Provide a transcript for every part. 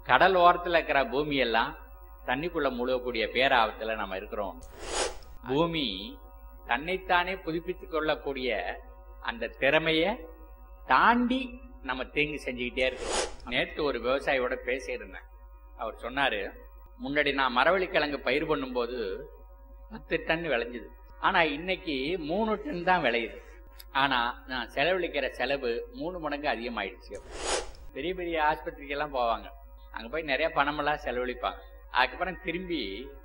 கடல் ஓரத்துல இருக்கிற பூமி எல்லாம் தண்ணிக்குள்ள முழுகக்கூடிய பேராபத்துல நம்ம இருக்கிறோம் பூமி தன்னைத்தானே புதுப்பித்துக் கொள்ளக்கூடிய அந்த திறமைய தாண்டி நம்ம தீங்கு செஞ்சுக்கிட்டே இருக்கிறோம் நேற்று ஒரு விவசாயியோட பேசியிருந்தேன் அவர் சொன்னாரு முன்னாடி நான் மரவள்ளிக்கிழங்கு பயிர் பண்ணும்போது பத்து டன் விளைஞ்சுது ஆனா இன்னைக்கு மூணு டன் தான் விளையுது ஆனா நான் செலவழிக்கிற செலவு மூணு மடங்கு அதிகமாயிடுச்சு பெரிய பெரிய ஆஸ்பத்திரிக்கெல்லாம் போவாங்க அங்க போய் நிறைய பணமெல்லாம் செலவழிப்பாங்க அதுக்கப்புறம் திரும்பி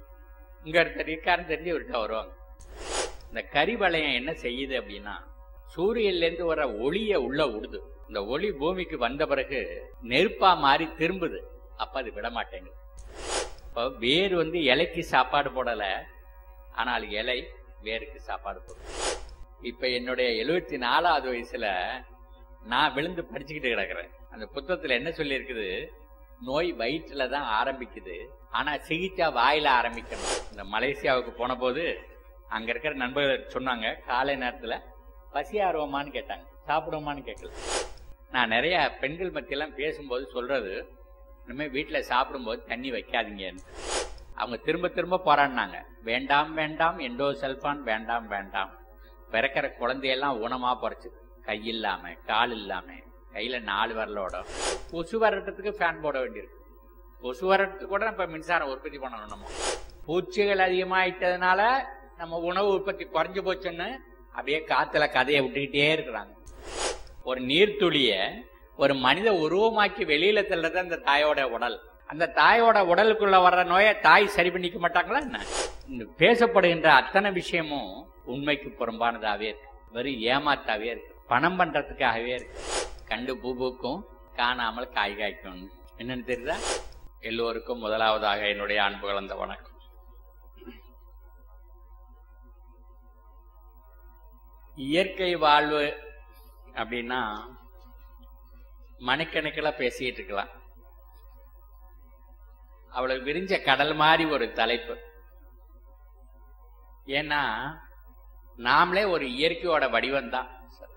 இங்க ஒருத்தர் இருக்காருன்னு தெரிஞ்சு இவர்கிட்ட வருவாங்க இந்த கறி வளையம் என்ன செய்யுது அப்படின்னா சூரியன்ல இருந்து வர ஒளிய உள்ள விடுது இந்த ஒளி பூமிக்கு வந்த பிறகு நெருப்பா மாறி திரும்புது அப்ப அது விட மாட்டேங்குது இப்போ வேர் வந்து இலைக்கு சாப்பாடு போடல ஆனால் இலை வேருக்கு சாப்பாடு போடும் இப்ப என்னுடைய எழுபத்தி நாலாவது வயசுல நான் விழுந்து படிச்சுக்கிட்டு கிடக்குறேன் அந்த புத்தகத்துல என்ன சொல்லி இருக்குது நோய் வயிற்றுல தான் ஆரம்பிக்குது ஆனா சிகிச்சை வாயில ஆரம்பிக்கணும் இந்த மலேசியாவுக்கு போன போது அங்க இருக்கிற நண்பர்கள் சொன்னாங்க காலை நேரத்துல பசி ஆர்வமான்னு கேட்டாங்க சாப்பிடுவோமான்னு கேட்கல நான் நிறைய பெண்கள் மத்தியெல்லாம் பேசும்போது சொல்றது இனிமேல் வீட்டில் சாப்பிடும்போது தண்ணி வைக்காதீங்கன்னு அவங்க திரும்ப திரும்ப போராடினாங்க வேண்டாம் வேண்டாம் எண்டோ செல்பான் வேண்டாம் வேண்டாம் பிறக்கிற குழந்தையெல்லாம் ஊனமா பறிச்சுது கை இல்லாம கால் இல்லாம கையில நாலு வரலோட கொசு வரட்டுறதுக்கு ஃபேன் போட வேண்டியிருக்கு கொசு வரட்டுக்கு கூட இப்ப மின்சாரம் உற்பத்தி பண்ணணும் நம்ம பூச்சிகள் அதிகமாயிட்டதுனால நம்ம உணவு உற்பத்தி குறைஞ்சு போச்சுன்னு அப்படியே காத்துல கதையை விட்டுக்கிட்டே இருக்கிறாங்க ஒரு நீர்த்துளிய ஒரு மனித உருவமாக்கி வெளியில தள்ளுறது அந்த தாயோட உடல் அந்த தாயோட உடலுக்குள்ள வர்ற நோயை தாய் சரி பண்ணிக்க மாட்டாங்களா என்ன இந்த பேசப்படுகின்ற அத்தனை விஷயமும் உண்மைக்கு புறம்பானதாவே இருக்கு வெறும் ஏமாத்தாவே இருக்கு பணம் பண்றதுக்காகவே இருக்கு கண்டு பூ பூக்கும் காணாமல் காய் காய்க்கும் என்னன்னு தெரியுதா எல்லோருக்கும் முதலாவதாக என்னுடைய அன்பு கலந்த வணக்கம் இயற்கை வாழ்வு அப்படின்னா மணிக்கணக்கில் பேசிட்டு இருக்கலாம் அவளுக்கு விரிஞ்ச கடல் மாதிரி ஒரு தலைப்பு ஏன்னா நாமளே ஒரு இயற்கையோட வடிவம் தான்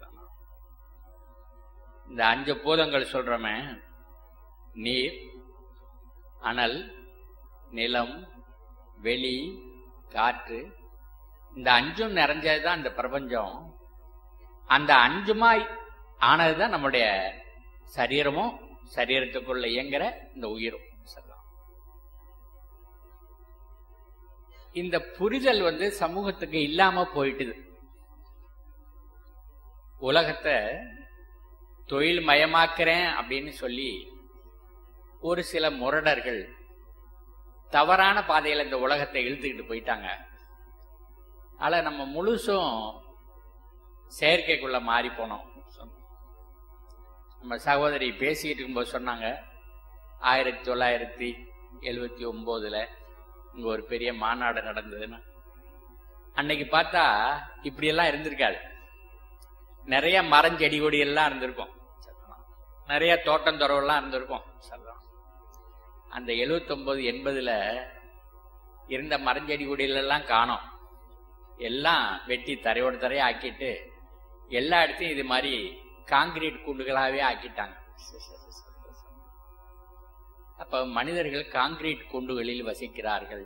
இந்த அஞ்சு பூதங்கள் சொல்றோமே நீர் அனல் நிலம் வெளி காற்று இந்த அஞ்சும் நிறைஞ்சதுதான் இந்த பிரபஞ்சம் அந்த அஞ்சுமாய் ஆனதுதான் நம்முடைய சரீரமும் சரீரத்துக்குள்ள இயங்குற இந்த உயிரும் சொல்லலாம் இந்த புரிதல் வந்து சமூகத்துக்கு இல்லாம போயிட்டுது உலகத்தை தொழில் மயமாக்குறேன் அப்படின்னு சொல்லி ஒரு சில முரடர்கள் தவறான பாதையில இந்த உலகத்தை இழுத்துக்கிட்டு போயிட்டாங்க ஆனா நம்ம முழுசும் செயற்கைக்குள்ள மாறி போனோம் நம்ம சகோதரி பேசிக்கிட்டு இருக்கும்போது சொன்னாங்க ஆயிரத்தி தொள்ளாயிரத்தி எழுவத்தி ஒன்பதுல இங்க ஒரு பெரிய மாநாடு நடந்ததுன்னு அன்னைக்கு பார்த்தா இப்படியெல்லாம் இருந்திருக்காது நிறைய மரஞ்செடி கொடி எல்லாம் இருந்திருக்கும் நிறைய தோட்டம் துறவெல்லாம் இருந்திருக்கும் சொல்லலாம் அந்த எழுவத்தொன்பது எண்பதுல இருந்த மரஞ்செடி கொடியிலெல்லாம் காணோம் எல்லாம் வெட்டி தரையோட தரையா ஆக்கிட்டு எல்லா இடத்தையும் இது மாதிரி காங்கிரீட் கூண்டுகளாவே ஆக்கிட்டாங்க அப்ப மனிதர்கள் காங்கிரீட் கூண்டுகளில் வசிக்கிறார்கள்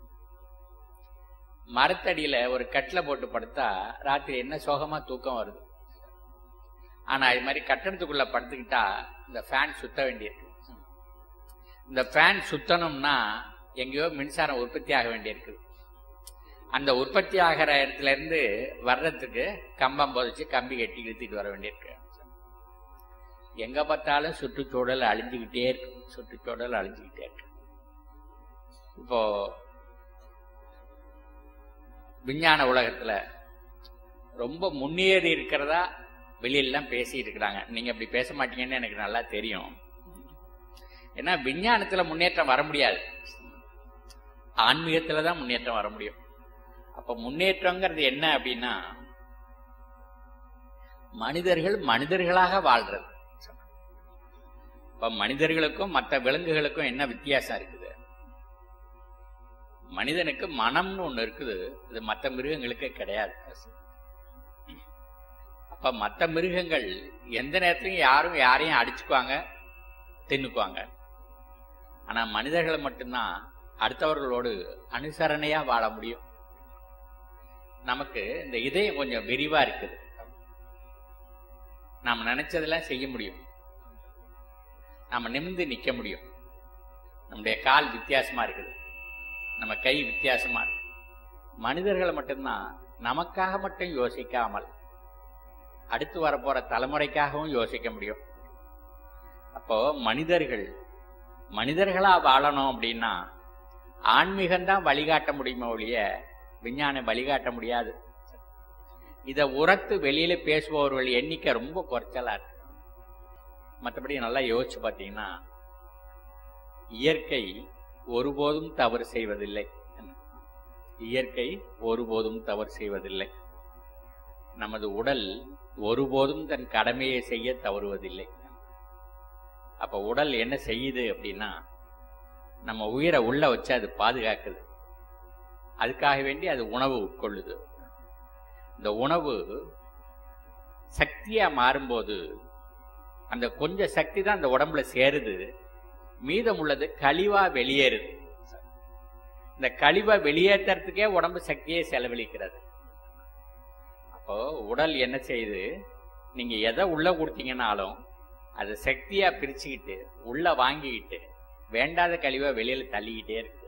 மரத்தடியில ஒரு கட்டில போட்டு படுத்தா ராத்திரி என்ன சோகமா தூக்கம் வருது ஆனா இது மாதிரி கட்டணத்துக்குள்ள படுத்துக்கிட்டா இந்த ஃபேன் சுத்த வேண்டியிருக்கு இந்த ஃபேன் சுத்தணும்னா எங்கேயோ மின்சாரம் உற்பத்தி ஆக வேண்டியிருக்குது அந்த உற்பத்தி ஆகிற இடத்துல இருந்து வர்றதுக்கு கம்பம் புதைச்சு கம்பி கட்டி இழுத்துட்டு வர வேண்டியிருக்கு எங்க பார்த்தாலும் சுற்றுச்சூழல் அழிஞ்சுக்கிட்டே இருக்கு சுற்றுச்சூழல் அழிஞ்சுக்கிட்டே இருக்கு இப்போ விஞ்ஞான உலகத்துல ரொம்ப முன்னேறி இருக்கிறதா வெளியிலாம் பேசிட்டு இருக்கிறாங்க நீங்க அப்படி பேச மாட்டீங்கன்னு எனக்கு நல்லா தெரியும் ஏன்னா விஞ்ஞானத்துல முன்னேற்றம் வர முடியாது ஆன்மீகத்துல தான் முன்னேற்றம் வர முடியும் அப்ப முன்னேற்றங்கிறது என்ன அப்படின்னா மனிதர்கள் மனிதர்களாக வாழ்றது இப்ப மனிதர்களுக்கும் மற்ற விலங்குகளுக்கும் என்ன வித்தியாசம் இருக்குது மனிதனுக்கு மனம்னு ஒண்ணு இருக்குது இது மற்ற மிருகங்களுக்கு கிடையாது அப்ப மற்ற மிருகங்கள் எந்த நேரத்திலையும் யாரும் யாரையும் அடிச்சுக்குவாங்க தின்னுக்குவாங்க ஆனா மனிதர்கள் மட்டும்தான் அடுத்தவர்களோடு அனுசரணையா வாழ முடியும் நமக்கு இந்த இதயம் கொஞ்சம் விரிவா இருக்குது நாம நினைச்சதெல்லாம் செய்ய முடியும் நாம நிமிர்ந்து நிக்க முடியும் நம்முடைய கால் வித்தியாசமா இருக்குது நம்ம கை வித்தியாசமா இருக்கு மனிதர்கள் மட்டும்தான் நமக்காக மட்டும் யோசிக்காமல் அடுத்து வரப்போற தலைமுறைக்காகவும் யோசிக்க முடியும் அப்போ மனிதர்கள் மனிதர்களா வாழணும் அப்படின்னா ஆன்மீகம்தான் வழிகாட்ட முடியுமே ஒழிய விஞ்ஞானம் வழிகாட்ட முடியாது இத உரத்து வெளியில பேசுபவர்கள் எண்ணிக்கை ரொம்ப குறைச்சலா இருக்கு மற்றபடி நல்லா யோசிச்சு பார்த்தீங்கன்னா இயற்கை ஒருபோதும் தவறு செய்வதில்லை இயற்கை ஒருபோதும் தவறு செய்வதில்லை நமது உடல் ஒருபோதும் தன் கடமையை செய்ய தவறுவதில்லை அப்ப உடல் என்ன செய்யுது அப்படின்னா நம்ம உயிரை உள்ள வச்சு அது பாதுகாக்குது அதுக்காக வேண்டி அது உணவு உட்கொள்ளுது இந்த உணவு சக்தியா மாறும்போது அந்த கொஞ்சம் சக்தி தான் அந்த உடம்புல சேருது மீதம் உள்ளது கழிவா வெளியேறுது இந்த கழிவை வெளியேற்றுறதுக்கே உடம்பு சக்தியை செலவழிக்கிறது அப்போ உடல் என்ன செய்யுது நீங்க எதை உள்ள கொடுத்தீங்கன்னாலும் அதை சக்தியா பிரிச்சுக்கிட்டு உள்ள வாங்கிக்கிட்டு வேண்டாத கழிவை வெளியில தள்ளிக்கிட்டே இருக்குது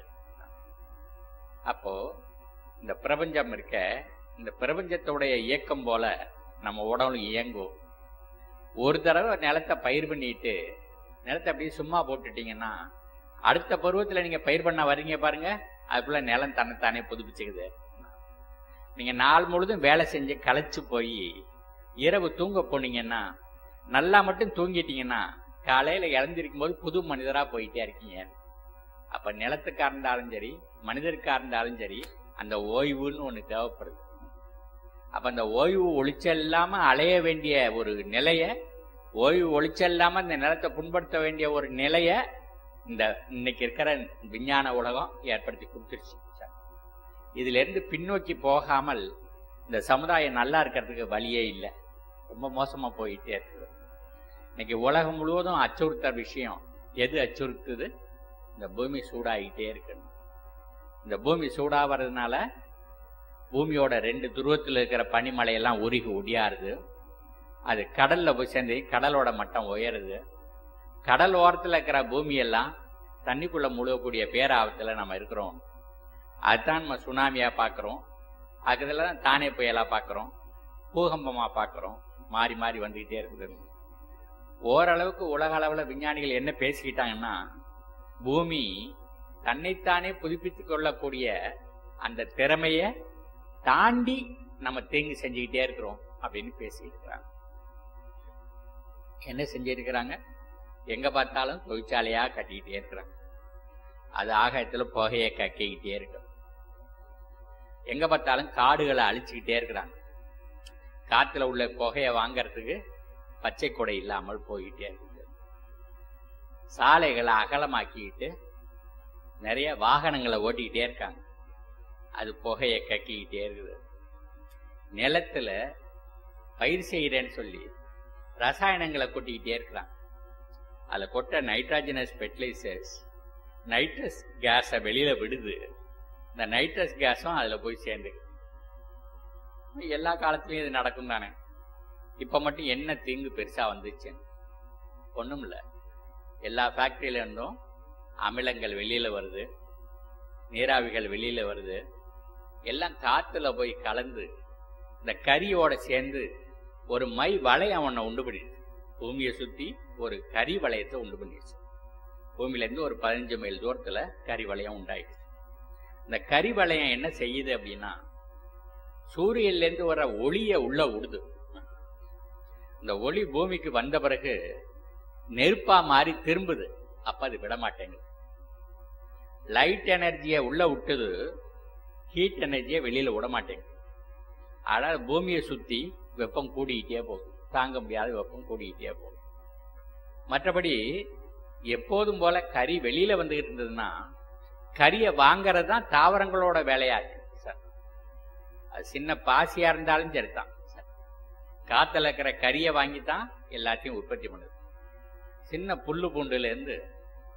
அப்போ இந்த பிரபஞ்சம் இருக்க இந்த பிரபஞ்சத்துடைய இயக்கம் போல நம்ம உடம்பு இயங்கும் ஒரு தடவை நிலத்தை பயிர் பண்ணிட்டு நிலத்தை அப்படியே சும்மா போட்டுட்டீங்கன்னா அடுத்த பருவத்தில் நீங்க பயிர் பண்ண வர்றீங்க பாருங்க அதுக்குள்ள நிலம் தன்னைத்தானே புதுப்பிச்சுக்குது நீங்க நாள் முழுதும் வேலை செஞ்சு களைச்சு போய் இரவு தூங்க போனீங்கன்னா நல்லா மட்டும் தூங்கிட்டீங்கன்னா காலையில இழந்திருக்கும் போது புது மனிதரா போயிட்டே இருக்கீங்க அப்ப நிலத்துக்கா இருந்தாலும் சரி மனிதருக்கா இருந்தாலும் சரி அந்த ஓய்வுன்னு ஒண்ணு தேவைப்படுது அப்ப அந்த ஓய்வு ஒளிச்சல் இல்லாம அலைய வேண்டிய ஒரு நிலைய ஓய்வு ஒளிச்சல் இல்லாம இந்த நிலத்தை புண்படுத்த வேண்டிய ஒரு நிலைய இந்த இன்னைக்கு இருக்கிற விஞ்ஞான உலகம் ஏற்படுத்தி கொடுத்துருச்சு இதுல இருந்து பின்னோக்கி போகாமல் இந்த சமுதாயம் நல்லா இருக்கிறதுக்கு வழியே இல்லை ரொம்ப மோசமா போயிட்டே இருக்குது இன்னைக்கு உலகம் முழுவதும் அச்சுறுத்தற விஷயம் எது அச்சுறுத்துது இந்த பூமி சூடாகிட்டே இருக்கு இந்த பூமி சூடாகிறதுனால பூமியோட ரெண்டு துருவத்தில் இருக்கிற பனிமலையெல்லாம் உருகி ஒடியாருது அது கடல்ல போய் சேர்ந்து கடலோட மட்டம் உயருது கடல் ஓரத்தில் இருக்கிற பூமியெல்லாம் தண்ணிக்குள்ள முழுகக்கூடிய பேராபத்துல நம்ம இருக்கிறோம் அதுதான் நம்ம சுனாமியா பார்க்குறோம் அதுல தான் தானே புயலா பார்க்குறோம் பூகம்பமா பார்க்குறோம் மாறி மாறி வந்துகிட்டே இருக்குது ஓரளவுக்கு உலக அளவில் விஞ்ஞானிகள் என்ன பேசிக்கிட்டாங்கன்னா பூமி தன்னைத்தானே புதுப்பித்துக் கொள்ளக்கூடிய அந்த திறமைய தாண்டி நம்ம தேங்கி செஞ்சுக்கிட்டே இருக்கிறோம் அப்படின்னு பேசிட்டு இருக்கிறாங்க என்ன செஞ்சிருக்கிறாங்க எங்க பார்த்தாலும் தொழிற்சாலையா கட்டிக்கிட்டே இருக்கிறாங்க அது ஆகாயத்துல புகையை கக்கிக்கிட்டே இருக்கு எங்க பார்த்தாலும் காடுகளை அழிச்சுக்கிட்டே இருக்கிறாங்க காத்துல உள்ள புகையை வாங்கறதுக்கு பச்சை கொடை இல்லாமல் போயிட்டே இருக்குது சாலைகளை அகலமாக்கிக்கிட்டு நிறைய வாகனங்களை ஓட்டிக்கிட்டே இருக்காங்க அது புகையை கக்கிக்கிட்டே இருக்குது நிலத்துல பயிர் செய்கிறேன்னு சொல்லி ரசாயனங்களை கொட்டிக்கிட்டே இருக்கிறாங்க அதில் கொட்ட நைட்ராஜனஸ் ஃபெர்டிலைசர்ஸ் நைட்ரஸ் கேஸை வெளியில விடுது இந்த நைட்ரஸ் கேஸும் அதில் போய் சேர்ந்து எல்லா காலத்துலயும் இது நடக்கும் தானே இப்ப மட்டும் என்ன தீங்கு பெருசா வந்துச்சு ஒண்ணும் இல்ல எல்லா ஃபேக்டரியில இருந்தும் அமிலங்கள் வெளியில வருது நீராவிகள் வெளியில வருது எல்லாம் காத்துல போய் கலந்து இந்த கரியோட சேர்ந்து ஒரு மை வளையம் ஒன்ன உண்டு பண்ணிடுச்சு பூமியை சுத்தி ஒரு கரி வளையத்தை உண்டு பண்ணிடுச்சு பூமியில இருந்து ஒரு பதினஞ்சு மைல் தூரத்துல கரி வளையம் உண்டாயிடுச்சு இந்த கரி வளையம் என்ன செய்யுது அப்படின்னா சூரியன்ல இருந்து வர ஒளிய உள்ள விடுது இந்த ஒளி பூமிக்கு வந்த பிறகு நெருப்பா மாறி திரும்புது அப்ப அது விட மாட்டேங்குது லைட் எனர்ஜியை உள்ள விட்டது ஹீட் எனர்ஜியை வெளியில விட மாட்டேங்குது ஆனால் பூமியை சுத்தி வெப்பம் கூடிக்கிட்டே போகுது தாங்க முடியாத வெப்பம் கூடிக்கிட்டே போகுது மற்றபடி எப்போதும் போல கறி வெளியில வந்துகிட்டு இருந்ததுன்னா கறியை வாங்கறது தான் தாவரங்களோட வேலையா இருக்கு சார் அது சின்ன பாசியா இருந்தாலும் சரிதான் காத்துல இருக்கிற கறியை வாங்கி தான் எல்லாத்தையும் உற்பத்தி பண்ணுது சின்ன புல்லு பூண்டுல இருந்து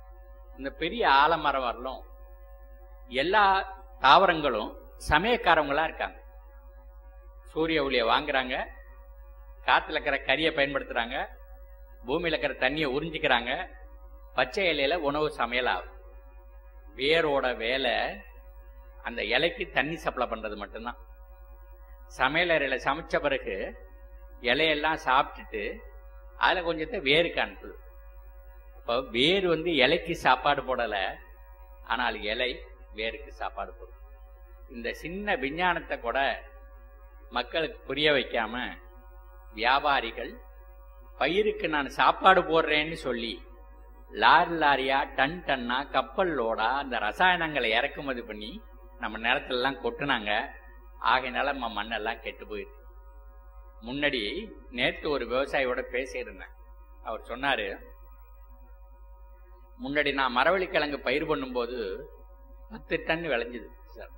இந்த பெரிய ஆலமரம் வரலும் எல்லா தாவரங்களும் சமயக்காரவங்களா இருக்காங்க சூரிய ஒளியை வாங்குறாங்க காத்துல இருக்கிற கரியை பயன்படுத்துறாங்க பூமியில இருக்கிற தண்ணியை உறிஞ்சிக்கிறாங்க பச்சை இலையில உணவு சமையல் ஆகும் வேரோட வேலை அந்த இலைக்கு தண்ணி சப்ளை பண்றது மட்டும்தான் சமையல் அறையில சமைச்ச பிறகு இலையெல்லாம் சாப்பிட்டுட்டு அதுல கொஞ்சத்தை வேருக்கு அனுப்புது இப்போ வேர் வந்து இலைக்கு சாப்பாடு போடல ஆனால் இலை வேருக்கு சாப்பாடு போடும் இந்த சின்ன விஞ்ஞானத்தை கூட மக்களுக்கு புரிய வைக்காம வியாபாரிகள் பயிருக்கு நான் சாப்பாடு போடுறேன்னு சொல்லி லாரி லாரியா டன் டன்னா கப்பல் லோடா அந்த ரசாயனங்களை இறக்குமதி பண்ணி நம்ம நிலத்துல எல்லாம் கொட்டுனாங்க ஆகையினால நம்ம மண்ணெல்லாம் கெட்டு போயிருக்கு முன்னாடி நேற்று ஒரு விவசாயியோட பேசியிருந்தேன் அவர் சொன்னாரு முன்னாடி நான் மரவள்ளிக்கிழங்கு பயிர் பண்ணும்போது பத்து டன் விளைஞ்சுது சார்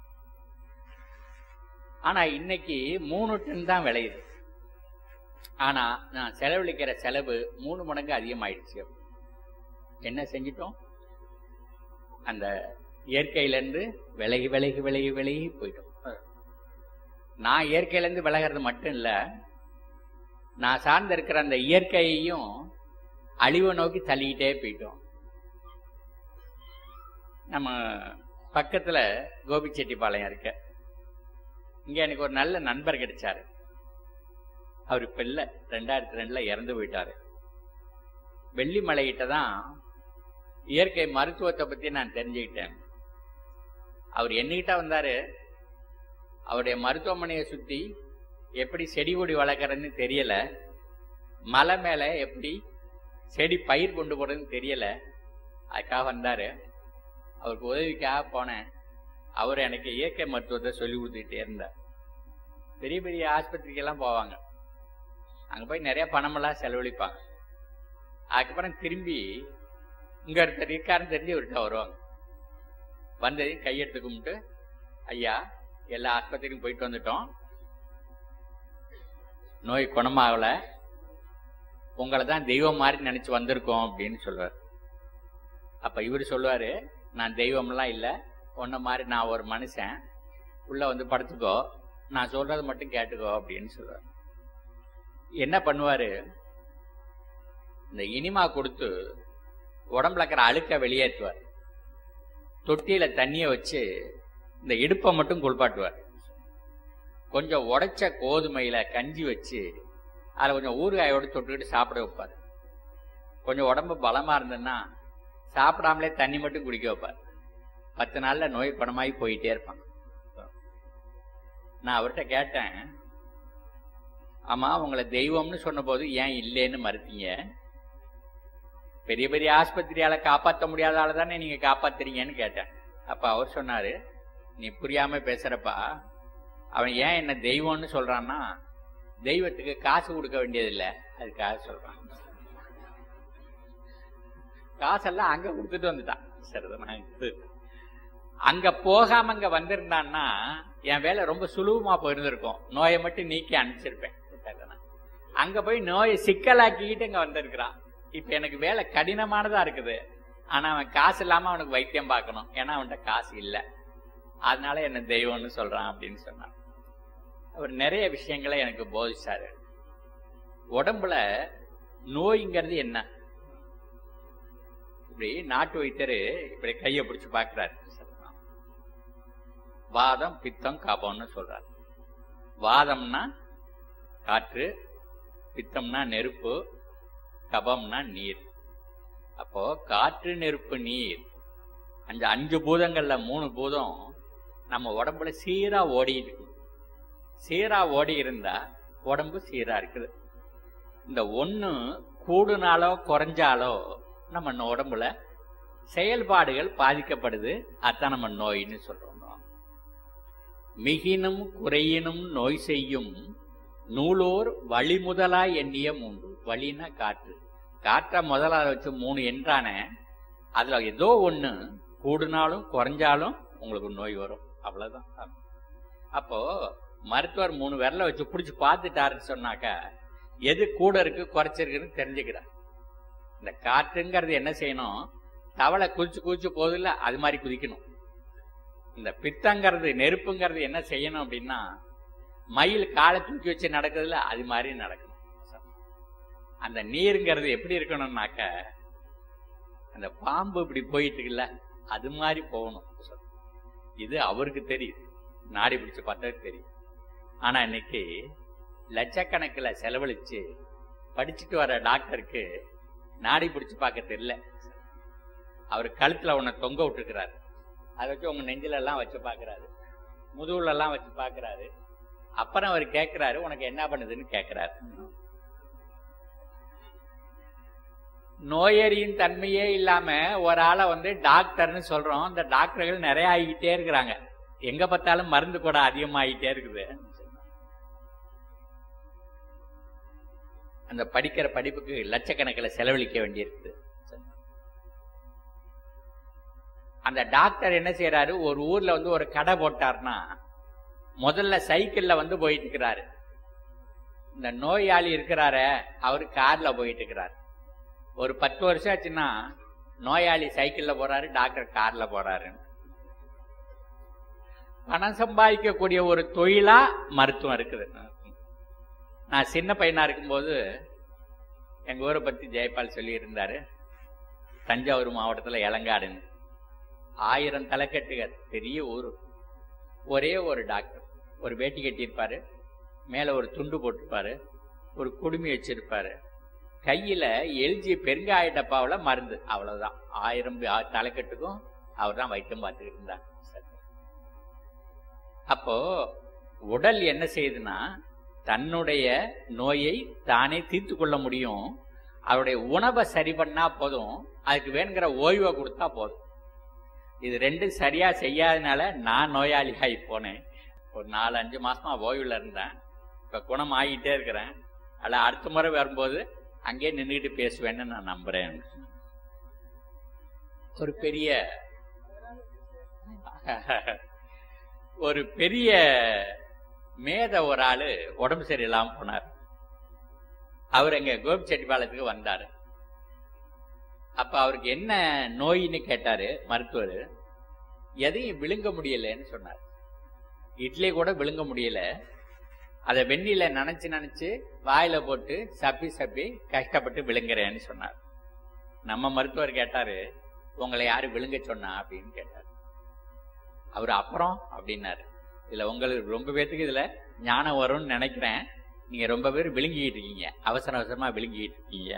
ஆனா இன்னைக்கு மூணு டன் தான் விளையுது ஆனா நான் செலவழிக்கிற செலவு மூணு மடங்கு அதிகமாயிடுச்சு என்ன செஞ்சிட்டோம் அந்த இயற்கையிலேருந்து விலகி விலகி விலகி விலகி போயிட்டோம் நான் இயற்கையிலேருந்து விலகிறது மட்டும் இல்லை நான் சார்ந்து இருக்கிற அந்த இயற்கையையும் அழிவை நோக்கி தள்ளிக்கிட்டே போயிட்டோம் நம்ம பக்கத்தில் கோபிச்செட்டிப்பாளையம் இருக்க இங்கே எனக்கு ஒரு நல்ல நண்பர் கிடைச்சாரு அவர் இப்போ இல்லை ரெண்டாயிரத்தி ரெண்டில் இறந்து போயிட்டாரு வெள்ளிமலைகிட்ட தான் இயற்கை மருத்துவத்தை பற்றி நான் தெரிஞ்சுக்கிட்டேன் அவர் என்னகிட்ட வந்தாரு அவருடைய மருத்துவமனையை சுற்றி எப்படி செடி கொடி வளர்க்குறதுன்னு தெரியல மலை மேலே எப்படி செடி பயிர் கொண்டு போறதுன்னு தெரியல அதுக்காக வந்தாரு அவருக்கு உதவிக்காக போனேன் அவர் எனக்கு இயற்கை மருத்துவத்தை சொல்லி கொடுத்துக்கிட்டே இருந்தார் பெரிய பெரிய ஆஸ்பத்திரிக்கெல்லாம் போவாங்க அங்கே போய் நிறைய பணமெல்லாம் செலவழிப்பாங்க அதுக்கப்புறம் திரும்பி இங்கே ஒருத்தர் இருக்காருன்னு தெரிஞ்சு இவர்கிட்ட வருவாங்க வந்தது கையெடுத்து கும்பிட்டு ஐயா எல்லா ஆஸ்பத்திரிக்கும் போயிட்டு வந்துட்டோம் நோய் குணமாகல உங்களை தான் தெய்வம் மாதிரி நினைச்சு வந்திருக்கோம் அப்படின்னு சொல்லுவார் அப்ப இவர் சொல்லுவாரு நான் தெய்வம்லாம் இல்லை உன்ன மாதிரி நான் ஒரு மனுஷன் உள்ள வந்து படுத்துக்கோ நான் சொல்றது மட்டும் கேட்டுக்கோ அப்படின்னு சொல்லுவார் என்ன பண்ணுவாரு இந்த இனிமா கொடுத்து உடம்புல இருக்கிற அழுக்க வெளியேற்றுவார் தொட்டியில தண்ணிய வச்சு இந்த இடுப்பை மட்டும் குளிப்பாட்டுவார் கொஞ்சம் உடைச்ச கோதுமையில கஞ்சி வச்சு அதில் கொஞ்சம் ஊறுகாயோடு தொட்டுக்கிட்டு சாப்பிட வைப்பார் கொஞ்சம் உடம்பு பலமா இருந்ததுன்னா சாப்பிடாமலே தண்ணி மட்டும் குடிக்க வைப்பார் பத்து நாள்ல நோய் குணமாகி போயிட்டே இருப்பான் நான் அவர்கிட்ட கேட்டேன் ஆமா உங்களை தெய்வம்னு சொன்னபோது ஏன் இல்லைன்னு மறுத்தீங்க பெரிய பெரிய ஆஸ்பத்திரியால காப்பாற்ற முடியாதால தானே நீங்க காப்பாத்துறீங்கன்னு கேட்டேன் அப்ப அவர் சொன்னாரு நீ புரியாம பேசுறப்பா அவன் ஏன் என்ன தெய்வம்னு சொல்றான்னா தெய்வத்துக்கு காசு கொடுக்க வேண்டியதில்லை அதுக்காக சொல்றான் காசெல்லாம் அங்க கொடுத்துட்டு வந்துட்டான் சரிதான் இது அங்க போகாம அங்க வந்திருந்தான்னா என் வேலை ரொம்ப சுலபமா போயிருந்திருக்கும் நோயை மட்டும் நீக்கி அனுப்பிச்சிருப்பேன் அங்க போய் நோயை சிக்கலாக்கிக்கிட்டு இங்க வந்திருக்கிறான் இப்ப எனக்கு வேலை கடினமானதா இருக்குது ஆனா அவன் காசு இல்லாம அவனுக்கு வைத்தியம் பார்க்கணும் ஏன்னா அவன்கிட்ட காசு இல்லை அதனால என்ன தெய்வம்னு சொல்றான் அப்படின்னு சொன்னான் அவர் நிறைய விஷயங்களை எனக்கு போதிச்சாரு உடம்புல நோய்ங்கிறது என்ன இப்படி நாட்டு வைத்தரு இப்படி கையை பிடிச்சு பாக்குறாரு வாதம் பித்தம் காபம்னு சொல்றாரு வாதம்னா காற்று பித்தம்னா நெருப்பு கபம்னா நீர் அப்போ காற்று நெருப்பு நீர் அந்த அஞ்சு பூதங்கள்ல மூணு பூதம் நம்ம உடம்புல சீரா ஓடி இருக்கு சீரா ஓடி இருந்தா உடம்பு சீரா இருக்குது இந்த ஒண்ணு கூடுனாலோ குறைஞ்சாலோ நம்ம உடம்புல செயல்பாடுகள் பாதிக்கப்படுது அதான் நம்ம நோயின்னு சொல்றோம் மிகினும் குறையினும் நோய் செய்யும் நூலோர் வழி முதலா எண்ணிய மூன்று வழின்னா காற்று காற்றை முதலா வச்சு மூணு என்றான அதுல ஏதோ ஒண்ணு கூடுனாலும் குறைஞ்சாலும் உங்களுக்கு நோய் வரும் அவ்வளவுதான் அப்போ மருத்துவர் மூணு விரல வச்சு பிடிச்சி பார்த்துட்டாருன்னு சொன்னாக்கா எது கூட இருக்கு குறைச்சிருக்குன்னு தெரிஞ்சுக்கிறார் இந்த காற்றுங்கிறது என்ன செய்யணும் தவளை குதிச்சு குதிச்சு போதில்ல அது மாதிரி குதிக்கணும் இந்த பித்தங்கிறது நெருப்புங்கிறது என்ன செய்யணும் அப்படின்னா மயில் காலை தூக்கி வச்சு நடக்குதுல அது மாதிரி நடக்கணும் அந்த நீருங்கிறது எப்படி இருக்கணும்னாக்க அந்த பாம்பு இப்படி போயிட்டு இருக்குல்ல அது மாதிரி போகணும் இது அவருக்கு தெரியுது நாடி பிடிச்சு பார்த்தா தெரியும் ஆனா இன்னைக்கு லட்சக்கணக்கில் செலவழிச்சு படிச்சுட்டு வர டாக்டருக்கு நாடி பிடிச்சு பார்க்க தெரியல அவர் கழுத்துல உன்னை தொங்க விட்டுருக்கிறாரு அதை வச்சு உங்க நெஞ்சில எல்லாம் வச்சு பார்க்கறாரு முதுகுல எல்லாம் வச்சு பார்க்கறாரு அப்புறம் அவர் கேட்கிறாரு உனக்கு என்ன பண்ணுதுன்னு கேட்கிறாரு நோயறியும் தன்மையே இல்லாம ஒரு ஆளை வந்து டாக்டர்னு சொல்றோம் அந்த டாக்டர்கள் நிறைய ஆகிக்கிட்டே இருக்கிறாங்க எங்க பார்த்தாலும் மருந்து கூட அதிகமாகிட்டே இருக்குது அந்த படிக்கிற படிப்புக்கு லட்சக்கணக்கில் செலவழிக்க வேண்டியிருக்குது அந்த டாக்டர் என்ன செய்யறாரு ஒரு ஊர்ல வந்து ஒரு கடை போட்டார்னா முதல்ல சைக்கிள்ல வந்து போயிட்டு இருக்கிறாரு இந்த நோயாளி இருக்கிறாரு அவரு கார்ல போயிட்டு இருக்கிறாரு ஒரு பத்து வருஷம் ஆச்சுன்னா நோயாளி சைக்கிள்ல போறாரு டாக்டர் கார்ல போறாரு பணம் சம்பாதிக்கக்கூடிய ஒரு தொழிலா மருத்துவம் இருக்குது நான் சின்ன பையனா இருக்கும்போது எங்க ஊரை பத்தி ஜெயபால் சொல்லி இருந்தாரு தஞ்சாவூர் மாவட்டத்தில் இளங்காடுன்னு ஆயிரம் தலைக்கட்டுகள் பெரிய ஊர் ஒரே ஒரு டாக்டர் ஒரு வேட்டி கட்டியிருப்பாரு மேல ஒரு துண்டு போட்டிருப்பாரு ஒரு குடுமி வச்சிருப்பாரு கையில எல்ஜி பெருங்காய டப்பாவில் மருந்து அவ்வளவுதான் ஆயிரம் தலைக்கட்டுக்கும் அவர் தான் வைத்தியம் பார்த்துக்கிட்டு இருந்தார் அப்போ உடல் என்ன செய்யுதுன்னா தன்னுடைய நோயை தானே தீர்த்து கொள்ள முடியும் அவருடைய உணவை சரி பண்ணா போதும் அதுக்கு வேணுங்கிற ஓய்வை கொடுத்தா போதும் இது ரெண்டும் சரியா செய்யாதனால நான் நோயாளி ஆகி போனேன் ஒரு நாலு அஞ்சு மாசமா ஓய்வுல இருந்தேன் இப்ப குணம் ஆகிட்டே இருக்கிறேன் அல்ல அடுத்த முறை வரும்போது அங்கேயே நின்றுட்டு பேசுவேன்னு நான் நம்புறேன் ஒரு பெரிய ஒரு பெரிய மேத ஒரு ஆளு உடம்பு சரியில்லாம போனார் அவர் எங்க கோபிச்செட்டிப்பாளையத்துக்கு வந்தாரு அப்ப அவருக்கு என்ன நோயின்னு கேட்டாரு மருத்துவர் எதையும் விழுங்க முடியலன்னு சொன்னார் இட்லி கூட விழுங்க முடியல அதை வெந்நில நினைச்சு நினைச்சு வாயில போட்டு சப்பி சப்பி கஷ்டப்பட்டு விழுங்குறேன்னு சொன்னார் நம்ம மருத்துவர் கேட்டாரு உங்களை யாரு விழுங்க சொன்னா அப்படின்னு கேட்டார் அவர் அப்புறம் அப்படின்னாரு இதுல உங்களுக்கு ரொம்ப பேத்துக்கு இதுல ஞானம் வரும்னு நினைக்கிறேன் நீங்க ரொம்ப பேர் விழுங்கிட்டு இருக்கீங்க அவசர அவசரமா விழுங்கிட்டு இருக்கீங்க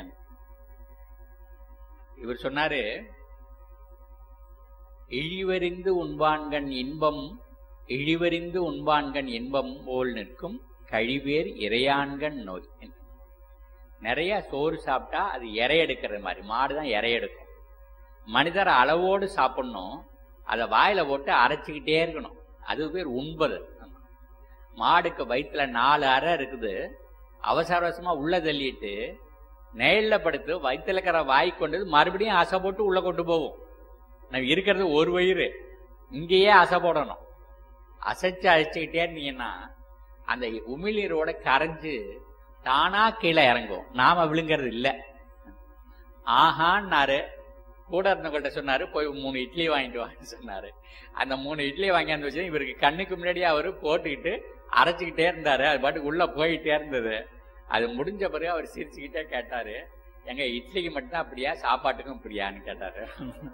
இவர் சொன்னாரு இழிவறிந்து உண்பான்கண் இன்பம் இழிவறிந்து உண்பான்கண் இன்பம் போல் நிற்கும் கழிவேர் இறையான்கண் நோய் நிறைய சோறு சாப்பிட்டா அது இறை எடுக்கிற மாதிரி மாடு தான் இறை எடுக்கும் மனிதர் அளவோடு சாப்பிடணும் அதை வாயில போட்டு அரைச்சிக்கிட்டே இருக்கணும் அது பேர் உண்பது மாடுக்கு வயிற்றுல நாலு அறை இருக்குது அவசர அவசரமா உள்ள தள்ளிட்டு நெயல்ல படுத்து வயிற்றுல இருக்கிற வாய் கொண்டு மறுபடியும் அசை போட்டு உள்ள கொண்டு போவோம் நம்ம இருக்கிறது ஒரு வயிறு இங்கேயே அசை போடணும் அசைச்சு அழைச்சிக்கிட்டே இருந்தீங்கன்னா அந்த உமிழ்நீரோட கரைஞ்சு தானா கீழே இறங்கும் நாம விழுங்கிறது இல்லை ஆஹான்னாரு கூட இருந்தவங்கள்ட்ட சொன்னாரு போய் மூணு இட்லி வாங்கிட்டு வாங்கன்னு சொன்னாரு அந்த மூணு இட்லி வாங்கியாந்து வச்சு இவருக்கு கண்ணுக்கு முன்னாடியே அவரு போட்டுக்கிட்டு அரைச்சிக்கிட்டே இருந்தாரு அது பாட்டுக்கு உள்ள போயிட்டே இருந்தது அது முடிஞ்ச பிறகு அவர் சிரிச்சுக்கிட்டே கேட்டாரு எங்க இட்லிக்கு மட்டும் அப்படியா சாப்பாட்டுக்கும் அப்படியான்னு கேட்டாரு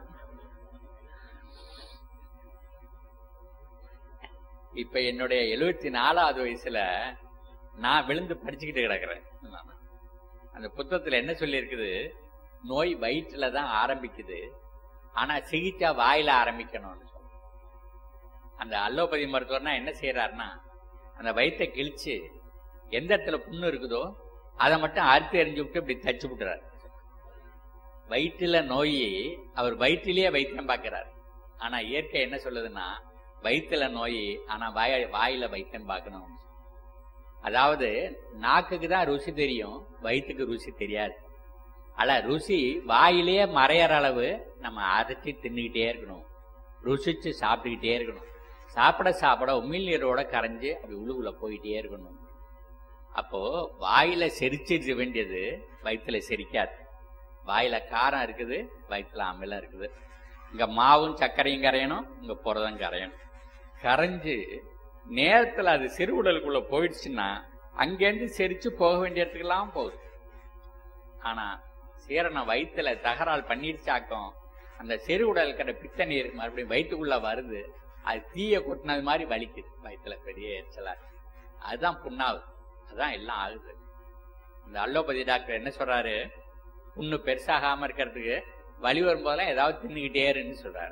இப்ப என்னுடைய எழுபத்தி நாலாவது வயசுல நான் விழுந்து படிச்சுக்கிட்டு கிடக்குறேன் அந்த புத்தகத்துல என்ன சொல்லி இருக்குது நோய் வயிற்றுல தான் ஆரம்பிக்குது ஆனா சிகிச்சை வாயில ஆரம்பிக்கணும்னு அந்த அலோபதி மருத்துவர்னா என்ன செய்யறாருன்னா அந்த வயிற்றை கிழிச்சு எந்த இடத்துல புண்ணு இருக்குதோ அதை மட்டும் அறுத்து எறிஞ்சு விட்டு இப்படி தச்சு விட்டுறாரு வயிற்றுல நோய் அவர் வயிற்றிலேயே வைத்தியம் பார்க்கிறார் ஆனா இயற்கை என்ன சொல்லுதுன்னா வயிற்றுல நோய் ஆனா வாய வாயில வைத்தியம் பார்க்கணும் அதாவது நாக்குக்கு தான் ருசி தெரியும் வயிற்றுக்கு ருசி தெரியாது ஆனா ருசி வாயிலேயே மறையற அளவு நம்ம அரைச்சி தின்னுக்கிட்டே இருக்கணும் ருசிச்சு சாப்பிட்டுக்கிட்டே இருக்கணும் சாப்பிட சாப்பிட உமிழ்நீரோட கரைஞ்சு அப்படி உள்ளுக்குள்ள போயிட்டே இருக்கணும் அப்போ வாயில செரிச்சிருக்க வேண்டியது வயிற்றுல செரிக்காது வாயில காரம் இருக்குது வயிற்றுல அமிலம் இருக்குது இங்க மாவும் சர்க்கரையும் கரையணும் இங்க புரதம் கரையணும் கரைஞ்சு நேரத்துல அது சிறுகுடலுக்குள்ள போயிடுச்சுன்னா அங்கேருந்து செரிச்சு போக வேண்டிய இடத்துக்கெல்லாம் போகுது ஆனா சீரணம் வயிற்றுல தகராறு பண்ணிடுச்சாக்கும் அந்த சிறுகுடல் இருக்கிற பித்த நீர் மறுபடியும் வயிற்றுக்குள்ள வருது அது தீய கொட்டினது மாதிரி வலிக்குது வயிற்றுல பெரிய எரிச்சலா இருக்கு. அதுதான் புண்ணாகுது அதுதான் எல்லாம் ஆகுது இந்த அலோபதி டாக்டர் என்ன சொல்றாரு புண்ணு பெருசாகாம இருக்கிறதுக்கு வலி வரும்போதெல்லாம் ஏதாவது தின்னுக்கிட்டே இருன்னு சொல்றாரு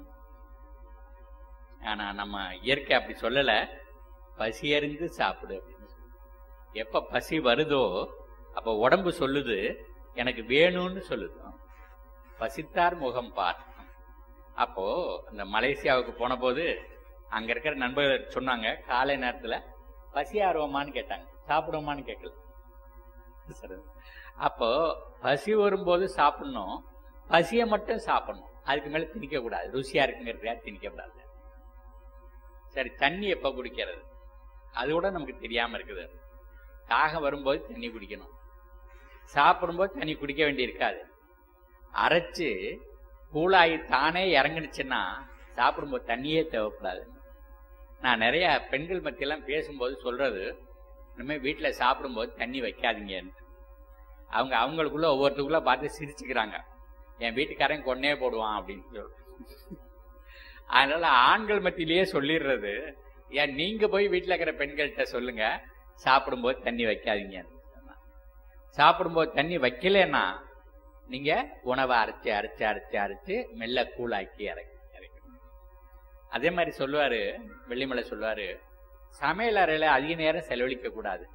ஆனா நம்ம இயற்கை அப்படி சொல்லல பசி அறிந்து சாப்பிடு அப்படின்னு சொல்லு. எப்ப பசி வருதோ அப்ப உடம்பு சொல்லுது எனக்கு வேணும்னு சொல்லுது பசித்தார் முகம் பார் அப்போ அந்த மலேசியாவுக்கு போன போது அங்க இருக்கிற நண்பர்கள் சொன்னாங்க காலை நேரத்துல பசி ஆர்வமான்னு கேட்டாங்க சாப்பிடுவோமான்னு கேட்கல சரி. அப்போ பசி வரும்போது சாப்பிடணும் பசியை மட்டும் சாப்பிடணும் அதுக்கு மேல திணிக்க கூடாது ருசியா இருக்குங்கிறதுக்காக திணிக்க கூடாது சரி தண்ணி எப்ப குடிக்கிறது அது கூட நமக்கு தெரியாம இருக்குது தாகம் வரும்போது தண்ணி குடிக்கணும் சாப்பிடும்போது தண்ணி குடிக்க வேண்டி இருக்காது அரைச்சு கூழாகி தானே இறங்குனுச்சுன்னா சாப்பிடும்போது தண்ணியே தேவைப்படாது நான் நிறைய பெண்கள் மத்தியெல்லாம் பேசும்போது சொல்றது இனிமேல் வீட்டில் சாப்பிடும்போது தண்ணி வைக்காதீங்கன்னு அவங்க அவங்களுக்குள்ள ஒவ்வொருத்தருக்குள்ள பார்த்து சிரிச்சுக்கிறாங்க என் வீட்டுக்காரன் கொன்னே போடுவான் அப்படின்னு சொல்லி அதனால ஆண்கள் மத்தியிலேயே சொல்லிடுறது ஏன் நீங்க போய் வீட்டில் இருக்கிற பெண்கள்கிட்ட சொல்லுங்க சாப்பிடும்போது தண்ணி வைக்காதீங்கன்னு சொன்னா. சாப்பிடும்போது தண்ணி வைக்கலன்னா நீங்க உணவை அரைச்சு அரைச்சு அரைச்சு அரைச்சு மெல்ல கூழாக்கி இறக்கி இறக்கணும் அதே மாதிரி சொல்லுவாரு வெள்ளிமலை சொல்லுவாரு சமையல் அறையில அதிக நேரம் செலவழிக்க கூடாது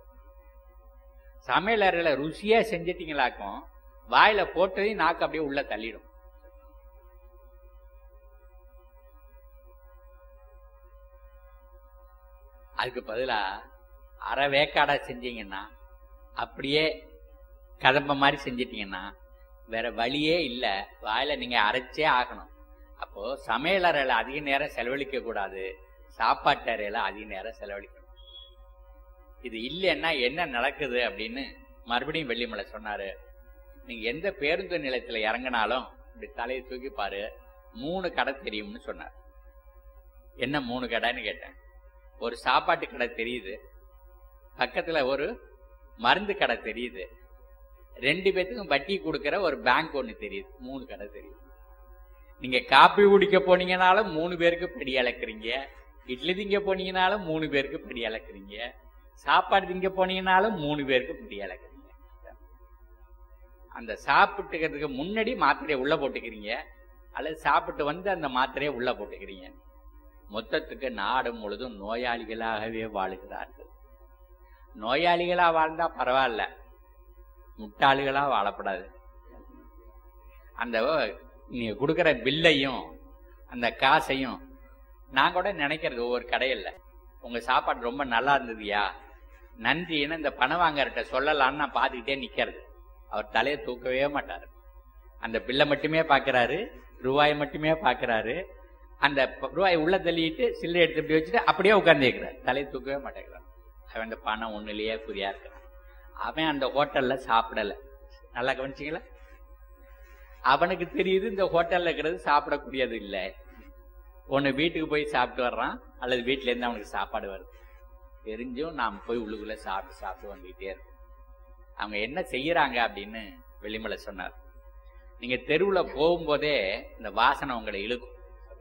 சமையல் அறையில ருசியா செஞ்சிட்டீங்களாக்கும் வாயில போட்டதையும் நாக்கு அப்படியே உள்ள தள்ளிடும் அதுக்கு பதிலா அரை வேக்காடா செஞ்சீங்கன்னா அப்படியே கதம்ப மாதிரி செஞ்சிட்டீங்கன்னா வேற வழியே இல்லை வாயில நீங்க அரைச்சே ஆகணும் அப்போ சமையல் அறையில அதிக நேரம் செலவழிக்க கூடாது சாப்பாட்டு அறையில அதிக நேரம் செலவழிக்கணும் இது இல்லைன்னா என்ன நடக்குது அப்படின்னு மறுபடியும் வெள்ளிமலை சொன்னாரு நீங்க எந்த பேருந்து நிலையத்துல இறங்கினாலும் இப்படி தலையை தூக்கி பாரு மூணு கடை தெரியும்னு சொன்னார் என்ன மூணு கடைன்னு கேட்டேன் ஒரு சாப்பாட்டு கடை தெரியுது பக்கத்துல ஒரு மருந்து கடை தெரியுது ரெண்டு பேத்துக்கும் வட்டி கொடுக்கிற ஒரு பேங்க் ஒன்று தெரியுது மூணு கடை தெரியுது நீங்க காப்பி குடிக்க போனீங்கனாலும் மூணு பேருக்கு படி அளக்குறீங்க இட்லி திங்க போனீங்கனாலும் மூணு பேருக்கு படி அளக்குறீங்க சாப்பாடு திங்க போனீங்கனாலும் மூணு பேருக்கு படி அளக்குறீங்க அந்த சாப்பிட்டுக்கிறதுக்கு முன்னாடி மாத்திரையை உள்ள போட்டுக்கிறீங்க அல்லது சாப்பிட்டு வந்து அந்த மாத்திரையை உள்ள போட்டுக்கிறீங்க மொத்தத்துக்கு நாடு முழுதும் நோயாளிகளாகவே வாழுகிறார்கள் நோயாளிகளா வாழ்ந்தா பரவாயில்ல முட்டாளிகளா வாழப்படாது அந்த நீங்க கொடுக்குற பில்லையும் அந்த காசையும் நான் கூட நினைக்கிறது ஒவ்வொரு கடையில் உங்க சாப்பாடு ரொம்ப நல்லா இருந்ததுயா நன்றின்னு இந்த பணம் வாங்கறட்ட சொல்லலாம்னு நான் பார்த்துக்கிட்டே நிக்கிறது அவர் தலையை தூக்கவே மாட்டார் அந்த பில்லை மட்டுமே பார்க்கறாரு ரூபாயை மட்டுமே பார்க்கறாரு அந்த ப- ரூபாயை உள்ள தள்ளிட்டு சில்லறை எடுத்து இப்படி வச்சுட்டு அப்படியே உட்கார்ந்துக்கிறார் தலையை தூக்கவே மாட்டேங்கிறான் அவன் அந்த பணம் ஒண்ணுலயே குறியா இருக்கிறான் அவன் அந்த ஹோட்டல்ல சாப்பிடல நல்லா கவனிச்சிங்களா அவனுக்கு தெரியுது இந்த ஹோட்டல்ல இருக்கிறது சாப்பிடக்கூடியது இல்லை ஒன்னு வீட்டுக்கு போய் சாப்பிட்டு வர்றான் அல்லது வீட்டுல இருந்து அவனுக்கு சாப்பாடு வருது தெரிஞ்சும் நாம் போய் உள்ளுக்குள்ள சாப்பிட்டு சாப்பிட்டு வந்துகிட்டே இருக்கோம் அவங்க என்ன செய்யறாங்க அப்படின்னு வெளிமலை சொன்னார் நீங்க தெருவுல போகும்போதே இந்த வாசனை உங்களை இழுக்கும்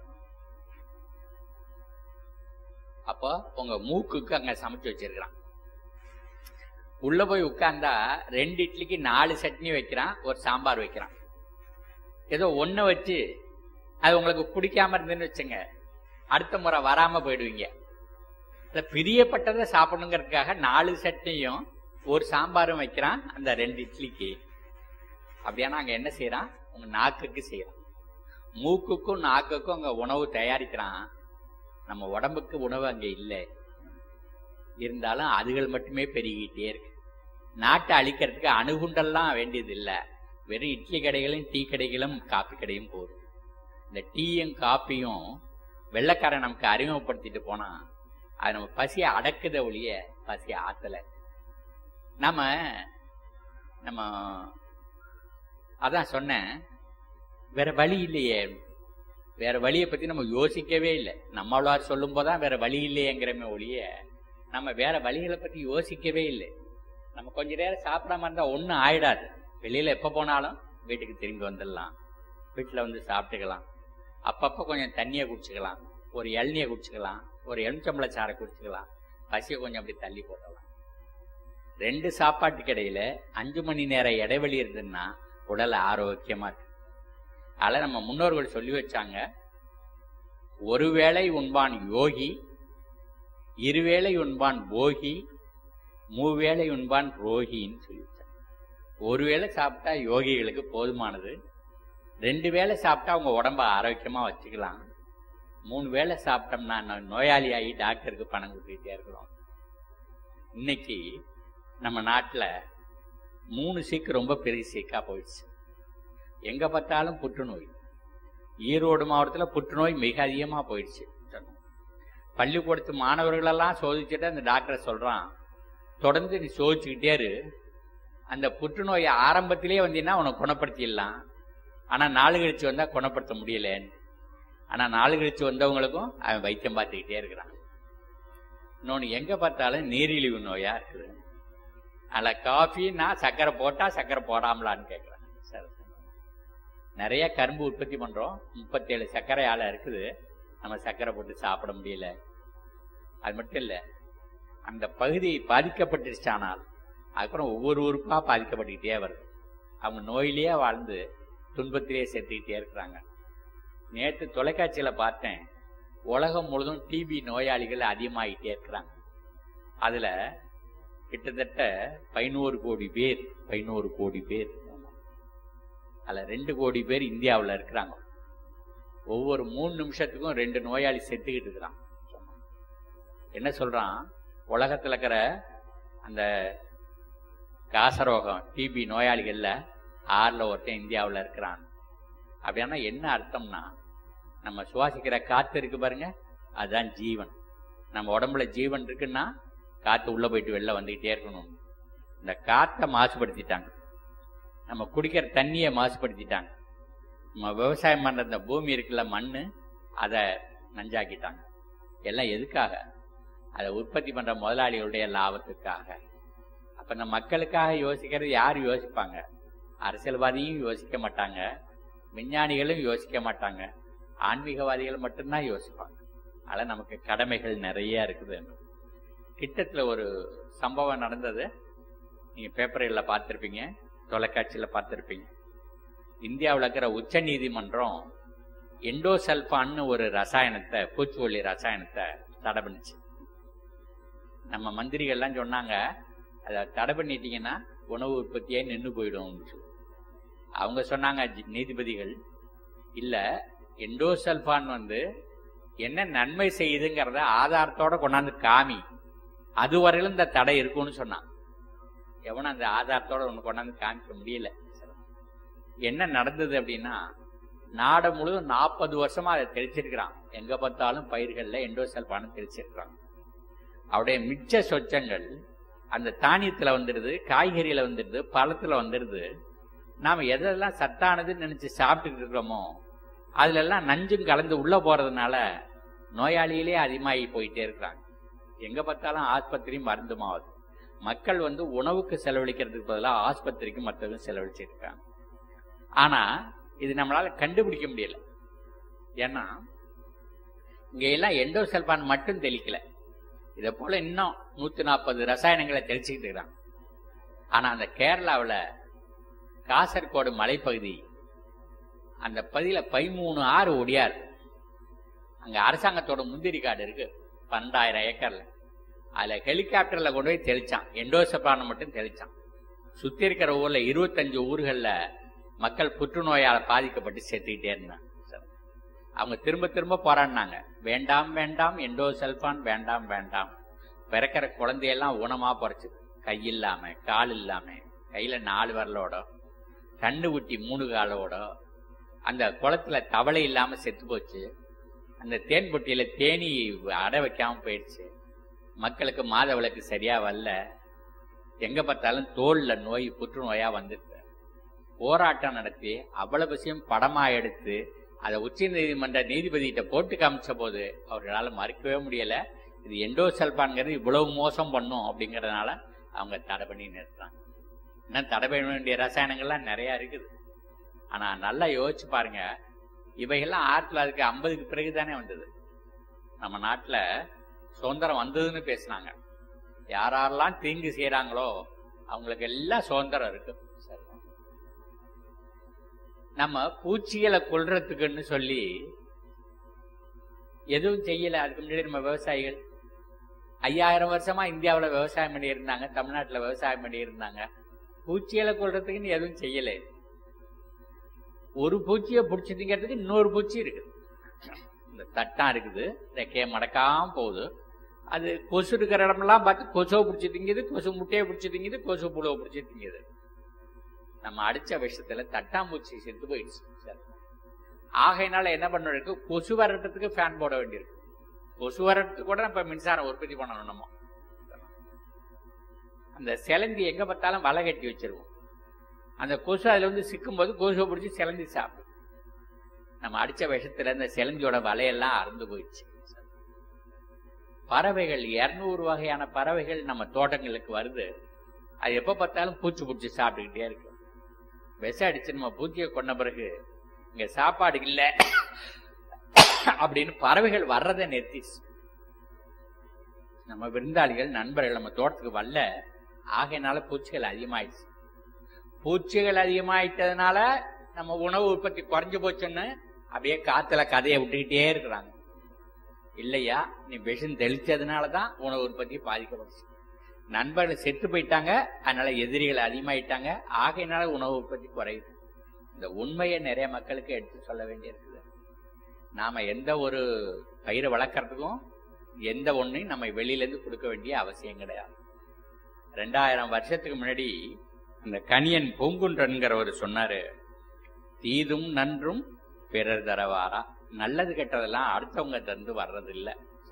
அப்போ உங்க மூக்குக்கு அங்க சமைச்சு வச்சிருக்கிறான் உள்ள போய் உட்கார்ந்தா ரெண்டு இட்லிக்கு நாலு சட்னி வைக்கிறான் ஒரு சாம்பார் வைக்கிறான் ஏதோ ஒண்ணு வச்சு அது உங்களுக்கு பிடிக்காம இருந்துன்னு வச்சுங்க அடுத்த முறை வராம போயிடுவீங்க இந்த பிரியப்பட்டதை சாப்பிடணுங்கிறதுக்காக நாலு சட்னியும் ஒரு சாம்பாரும் வைக்கிறான் அந்த ரெண்டு இட்லிக்கு அப்படியானா அங்க என்ன செய்யறான் உங்க நாக்குக்கு செய்யறான் மூக்குக்கும் நாக்குக்கும் அங்க உணவு தயாரிக்கிறான் நம்ம உடம்புக்கு உணவு அங்க இல்லை இருந்தாலும் அதுகள் மட்டுமே பெருகிட்டே இருக்கு நாட்டை அழிக்கிறதுக்கு அணுகுண்டெல்லாம் வேண்டியது இல்லை வெறும் இட்லி கடைகளும் டீ கடைகளும் காப்பி கடையும் போதும் இந்த டீயும் காப்பியும் வெள்ளைக்காரன் நமக்கு அறிமுகப்படுத்திட்டு போனா அது நம்ம பசியை அடக்குத ஒழிய பசியை ஆத்தல நம்ம நம்ம அதான் சொன்னேன் வேற வழி இல்லையே வேற வழியை பத்தி நம்ம யோசிக்கவே இல்லை நம்மளார் சொல்லும் போதான் வேற வழி இல்லையேங்கிறமே ஒழிய நம்ம வேற வழிகளை பத்தி யோசிக்கவே இல்லை நம்ம கொஞ்ச நேரம் சாப்பிடாம இருந்தா ஒன்றும் ஆயிடாது வெளியில எப்ப போனாலும் வீட்டுக்கு திரும்பி வந்துடலாம் வீட்டில் வந்து சாப்பிட்டுக்கலாம் அப்பப்போ கொஞ்சம் தண்ணியை குடிச்சுக்கலாம் ஒரு இளநியை குடிச்சுக்கலாம் ஒரு எலுமிச்சம்பளை சாறை குடிச்சுக்கலாம் பசியை கொஞ்சம் அப்படி தள்ளி போடலாம் ரெண்டு சாப்பாட்டுக்கு இடையில அஞ்சு மணி நேரம் இடைவெளி இருந்ததுன்னா உடல் ஆரோக்கியமா இருக்கு அதில் நம்ம முன்னோர்கள் சொல்லி வச்சாங்க ஒருவேளை உண்பான் யோகி இருவேளை உண்பான் போகி மூவேளை உண்பான் ரோகின்னு சொல்லி வச்சாங்க ஒரு வேளை சாப்பிட்டா யோகிகளுக்கு போதுமானது ரெண்டு வேளை சாப்பிட்டா அவங்க உடம்ப ஆரோக்கியமா வச்சுக்கலாம் மூணு வேளை சாப்பிட்டோம்னா நோ- நோயாளியாகி டாக்டருக்கு பணம் கொடுத்துட்டே இருக்கிறோம் இன்னைக்கு நம்ம நாட்டுல மூணு சீக்கு ரொம்ப பெரிய சீக்கா போயிடுச்சு எங்க பார்த்தாலும் புற்றுநோய் ஈரோடு மாவட்டத்துல புற்றுநோய் மிக அதிகமா போயிடுச்சு பள்ளிக்கூடத்து மாணவர்களெல்லாம் சோதிச்சுட்டு அந்த டாக்டர் சொல்றான் தொடர்ந்து நீ சோதிச்சுக்கிட்டே இரு அந்த புற்றுநோயை ஆரம்பத்திலே வந்தீங்கன்னா உனக்கு குணப்படுத்திடலாம் ஆனா நாலு கழிச்சு வந்தா குணப்படுத்த முடியலன்னு ஆனா நாலு கழிச்சு வந்தவங்களுக்கும் அவன் வைத்தியம் பார்த்துக்கிட்டே இருக்கிறான் இன்னொன்னு எங்க பார்த்தாலும் நீரிழிவு நோயா இருக்குது அதுல காஃபின்னா சக்கரை போட்டா சக்கரை போடாமலான்னு கேட்கறான் சரி. நிறைய கரும்பு உற்பத்தி பண்றோம் முப்பத்தேழு சர்க்கரை ஆலை இருக்குது நம்ம சக்கரை போட்டு சாப்பிட முடியல அது மட்டும் இல்ல அந்த பகுதி பாதிக்கப்பட்டுருச்சானால் அதுக்கப்புறம் ஒவ்வொரு உறுப்பா பாதிக்கப்பட்டுக்கிட்டே வருது அவங்க நோயிலேயே வாழ்ந்து துன்பத்திலேயே செத்துக்கிட்டே இருக்கிறாங்க நேற்று தொலைக்காட்சியில பார்த்தேன் உலகம் முழுதும் டிபி நோயாளிகள் அதிகமாகிட்டே இருக்கிறாங்க அதுல கிட்டத்தட்ட பதினோரு கோடி பேர் பதினோரு கோடி பேர் அதுல ரெண்டு கோடி பேர் இந்தியாவில் இருக்கிறாங்க ஒவ்வொரு மூணு நிமிஷத்துக்கும் ரெண்டு நோயாளி செத்துக்கிட்டு இருக்கிறான் என்ன சொல்றான் உலகத்துல இருக்கிற அந்த காசரோகம் டிபி நோயாளிகள்ல ஆறுல ஒருத்தன் இந்தியாவில் இருக்கிறான் அப்படின்னா என்ன அர்த்தம்னா நம்ம சுவாசிக்கிற காத்து இருக்கு பாருங்க அதுதான் ஜீவன் நம்ம உடம்புல ஜீவன் இருக்குன்னா காத்து உள்ள போயிட்டு வெளில வந்துகிட்டே இருக்கணும் இந்த காத்தை மாசுபடுத்திட்டாங்க நம்ம குடிக்கிற தண்ணியை மாசுபடுத்திட்டாங்க நம்ம விவசாயம் பண்ற இந்த பூமி இருக்குல்ல மண்ணு அதை நஞ்சாக்கிட்டாங்க எல்லாம் எதுக்காக அதை உற்பத்தி பண்ற முதலாளிகளுடைய லாபத்துக்காக அப்ப இந்த மக்களுக்காக யோசிக்கிறது யார் யோசிப்பாங்க அரசியல்வாதியும் யோசிக்க மாட்டாங்க விஞ்ஞானிகளும் யோசிக்க மாட்டாங்க ஆன்மீகவாதிகள் மட்டும்தான் யோசிப்பாங்க அதில் நமக்கு கடமைகள் நிறைய இருக்குது கிட்டத்துல ஒரு சம்பவம் நடந்தது நீங்க பேப்பர்களில் பார்த்துருப்பீங்க தொலைக்காட்சியில் பார்த்துருப்பீங்க இந்தியாவில் இருக்கிற உச்ச நீதிமன்றம் எண்டோசல்ஃபான்னு ஒரு ரசாயனத்தை பூச்சிக்கொல்லி ரசாயனத்தை தடை பண்ணுச்சு நம்ம மந்திரிகள்லாம் சொன்னாங்க அதை தடை பண்ணிட்டீங்கன்னா உணவு உற்பத்தியே நின்று போயிடும் அவங்க சொன்னாங்க ஜி- நீதிபதிகள் இல்ல எண்டோசல்ஃபான் வந்து என்ன நன்மை செய்யுதுங்கிறத ஆதாரத்தோட கொண்டாந்து காமி அதுவரையிலும் இந்த தடை இருக்கும்னு சொன்னான் எவனும் அந்த ஆதாரத்தோட ஒன்று கொண்டாந்து காமிக்க முடியல என்ன நடந்தது அப்படின்னா நாடு முழுவதும் நாற்பது வருஷமா அதை தெளிச்சிருக்கிறான் எங்க பார்த்தாலும் பயிர்கள்ல எண்டோசல்ஃபான் தெளிச்சிருக்கிறான் அவருடைய மிச்ச சொச்சங்கள் அந்த தானியத்துல வந்துடுது காய்கறியில வந்துடுது பழத்துல வந்துடுது நாம எதெல்லாம் சத்தானதுன்னு நினைச்சு சாப்பிட்டுட்டு இருக்கிறோமோ அதுல எல்லாம் நஞ்சும் கலந்து உள்ள போறதுனால நோயாளிகளே அதிகமாகி போயிட்டே இருக்கிறாங்க எங்க பார்த்தாலும் ஆஸ்பத்திரி மருந்துமாவது மக்கள் வந்து உணவுக்கு செலவழிக்கிறதுக்கு பதிலாக ஆஸ்பத்திரிக்கு மற்றதும் செலவழிச்சிட்டு இருக்காங்க ஆனா இது நம்மளால கண்டுபிடிக்க முடியல ஏன்னா இங்க எல்லாம் எண்டோசல்பான் மட்டும் தெளிக்கல இதை போல இன்னும் நூத்தி நாற்பது ரசாயனங்களை தெளிச்சுக்கிட்டு இருக்கிறாங்க ஆனா அந்த கேரளாவுல காசர்கோடு மலைப்பகுதி அந்த பகுதியில பதிமூணு ஆறு ஒடியார் அங்க அரசாங்கத்தோட முந்திரி காடு இருக்கு பன்னெண்டாயிரம் ஏக்கர்ல அதுல ஹெலிகாப்டர்ல கொண்டு போய் தெளிச்சான் எண்டோசப்பான மட்டும் தெளிச்சான் சுத்தி இருக்கிற ஊர்ல இருபத்தஞ்சு ஊர்கள்ல மக்கள் புற்றுநோயால பாதிக்கப்பட்டு செத்துக்கிட்டே இருந்தாங்க அவங்க திரும்ப திரும்ப போராடினாங்க வேண்டாம் வேண்டாம் எண்டோசல்பான் வேண்டாம் வேண்டாம் பிறக்கிற குழந்தையெல்லாம் ஊனமா பறிச்சுது கை இல்லாம கால் இல்லாம கையில நாலு விரலோட கண்ணு குட்டி மூணு காலோட அந்த குளத்துல தவளை இல்லாம செத்து போச்சு அந்த தேன் பொட்டியில தேனி அடை வைக்காம போயிடுச்சு மக்களுக்கு மாத விளக்கு சரியா வரல எங்க பார்த்தாலும் தோல்ல நோய் புற்றுநோயா வந்துருக்கு போராட்டம் நடத்தி அவ்வளவு விஷயம் படமா எடுத்து அதை உச்ச நீதிமன்ற நீதிபதிகிட்ட போட்டு காமிச்ச போது அவர்களால மறுக்கவே முடியல இது எண்டோசல்பான்ங்கிறது இவ்வளவு மோசம் பண்ணும் அப்படிங்கறதுனால அவங்க தடை பண்ணி நிறுத்துறாங்க இன்னும் தடை பண்ண வேண்டிய ரசாயனங்கள்லாம் நிறைய இருக்குது ஆனா நல்லா யோசிச்சு பாருங்க இவைகள்லாம் ஆயிரத்தி தொள்ளாயிரத்தி ஐம்பதுக்கு பிறகு தானே வந்தது நம்ம நாட்டுல சுதந்திரம் வந்ததுன்னு பேசினாங்க யாரெல்லாம் தீங்கு செய்யறாங்களோ அவங்களுக்கு எல்லாம் சுதந்திரம் இருக்கு சரி. நம்ம பூச்சிகளை கொல்றதுக்குன்னு சொல்லி எதுவும் செய்யல அதுக்கு முன்னாடி நம்ம விவசாயிகள் ஐயாயிரம் வருஷமா இந்தியாவுல விவசாயம் பண்ணி இருந்தாங்க தமிழ்நாட்டுல விவசாயம் பண்ணி இருந்தாங்க பூச்சிகளை கொல்றதுக்குன்னு எதுவும் செய்யல ஒரு பூச்சியை பிடிச்சி திங்கிறதுக்கு இன்னொரு பூச்சி இருக்குது இந்த தட்டான் இருக்குது ரெக்கைய மடக்காம போகுது அது கொசு இருக்கிற இடமெல்லாம் பார்த்து கொசுவை பிடிச்சி திங்குது கொசு முட்டையை பிடிச்சி திங்குது கொசு புழுவை பிடிச்சி திங்குது நம்ம அடிச்ச விஷயத்துல தட்டாம்பூச்சி செத்து போயிடுச்சு சரி. ஆகையினால என்ன பண்ணிருக்கு கொசு வரட்டுறதுக்கு ஃபேன் போட வேண்டியிருக்கு கொசு வரட்டுறதுக்கு கூட நம்ம மின்சாரம் உற்பத்தி பண்ணணும் நம்ம அந்த சிலந்தி எங்க பார்த்தாலும் வலை கட்டி வச்சிருவோம் அந்த கொசு அதுல வந்து சிக்கும்போது கொசுவை பிடிச்சி சிலந்தி சாப்பிடும் நம்ம அடிச்ச விஷத்துல இந்த சிலந்தியோட வலையெல்லாம் அறுந்து போயிடுச்சு பறவைகள் இருநூறு வகையான பறவைகள் நம்ம தோட்டங்களுக்கு வருது அது எப்ப பார்த்தாலும் பூச்சி பிடிச்சி சாப்பிட்டுக்கிட்டே இருக்கு விஷம் அடிச்சு நம்ம பூச்சியை கொண்ட பிறகு இங்க சாப்பாடு இல்ல அப்படின்னு பறவைகள் வர்றதை நிறுத்திச்சு நம்ம விருந்தாளிகள் நண்பர்கள் நம்ம தோட்டத்துக்கு வரல ஆகையினால பூச்சிகள் அதிகமாயிடுச்சு பூச்சிகள் அதிகமாயிட்டதுனால நம்ம உணவு உற்பத்தி குறைஞ்சு போச்சுன்னு அப்படியே காத்துல கதையை விட்டுக்கிட்டே இருக்கிறாங்க இல்லையா நீ விஷம் தெளிச்சதுனாலதான் உணவு உற்பத்தி பாதிக்கப்படுச்சு நண்பர்கள் செத்து போயிட்டாங்க அதனால எதிரிகள் அதிகமாயிட்டாங்க ஆகையினால உணவு உற்பத்தி குறையுது இந்த உண்மையை நிறைய மக்களுக்கு எடுத்து சொல்ல வேண்டியிருக்குது நாம எந்த ஒரு பயிரை வளர்க்கறதுக்கும் எந்த ஒன்றையும் நம்ம வெளியில இருந்து கொடுக்க வேண்டிய அவசியம் கிடையாது ரெண்டாயிரம் வருஷத்துக்கு முன்னாடி அந்த கணியன் பூங்குன்றன்கிறவர் சொன்னாரு தீதும் நன்றும் பிறர் தரவாரா நல்லது கெட்டதெல்லாம் அடுத்தவங்க தந்து வர்றதில்லை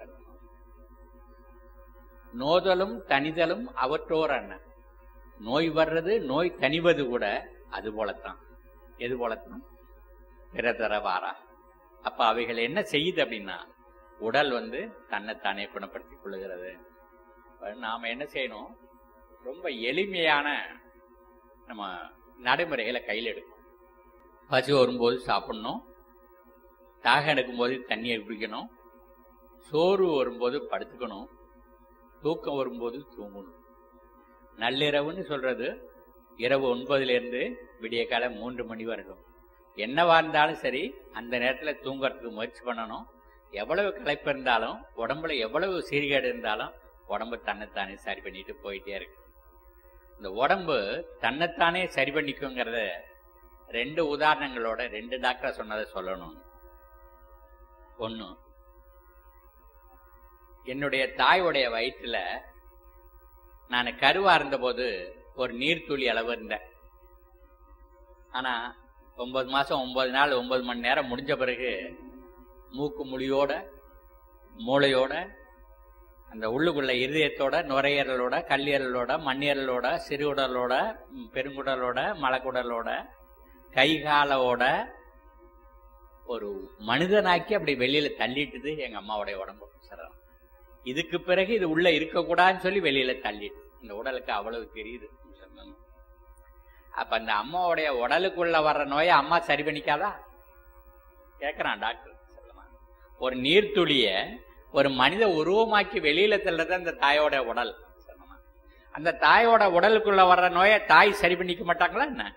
நோதலும் தனிதலும் அவற்றோர் அண்ணன் நோய் வர்றது நோய் தணிவது கூட அது போலத்தான் எது போலத்தான் பிற தரவாரா அப்ப அவைகள் என்ன செய்யுது அப்படின்னா உடல் வந்து தன்னைத்தானே குணப்படுத்திக் கொள்ளுகிறது அப்ப நாம என்ன செய்யணும் ரொம்ப எளிமையான நம்ம நடைமுறைகளை கையில் எடுக்கணும் பசி வரும்போது சாப்பிடணும் தாகம் எடுக்கும்போது தண்ணியை குடிக்கணும் சோறு வரும்போது படுத்துக்கணும் தூக்கம் வரும்போது தூங்கணும் நள்ளிரவுன்னு சொல்றது இரவு ஒன்பதுல இருந்து விடிய காலை மூன்று மணி வரைக்கும் என்னவா இருந்தாலும் சரி அந்த நேரத்துல தூங்கறதுக்கு முயற்சி பண்ணணும் எவ்வளவு களைப்பு இருந்தாலும் உடம்புல எவ்வளவு சீர்கேடு இருந்தாலும் உடம்பு தன்னைத்தானே சரி பண்ணிட்டு போயிட்டே இருக்கு இந்த உடம்பு தன்னைத்தானே சரி பண்ணிக்குங்கிறத ரெண்டு உதாரணங்களோட ரெண்டு டாக்டர் சொன்னதை சொல்லணும் ஒண்ணு என்னுடைய தாயோடைய வயிற்றுல நான் கருவா இருந்தபோது ஒரு நீர்த்துளி அளவு இருந்தேன் ஆனா ஒன்பது மாசம் ஒன்பது நாள் ஒன்பது மணி நேரம் முடிஞ்ச பிறகு மூக்கு மொழியோட மூளையோட அந்த உள்ளுக்குள்ள இருதயத்தோட நுரையீரலோட கல்லீரலோட மண்ணீரலோட சிறுகுடலோட ம், பெருங்குடலோட மலக்குடலோட கைகாலோட ஒரு மனிதனாக்கி அப்படி வெளியில தள்ளிட்டுது எங்க அம்மாவுடைய உடம்பு சரம் இதுக்கு பிறகு இது உள்ள இருக்கக்கூடாதுன்னு சொல்லி வெளியில தள்ளிட்டு இந்த உடலுக்கு அவ்வளவு தெரியுது சொன்னாங்க. அப்ப அந்த அம்மாவுடைய உடலுக்குள்ள வர்ற நோயை அம்மா சரி பண்ணிக்காதா கேக்குறான் டாக்டர் சொல்லலாம். ஒரு நீர்த்துளிய ஒரு மனித உருவமாக்கி வெளியில தள்ளுறது அந்த தாயோட உடல் சொல்லலாம். அந்த தாயோட உடலுக்குள்ள வர்ற நோயை தாய் சரி பண்ணிக்க மாட்டாங்களா என்ன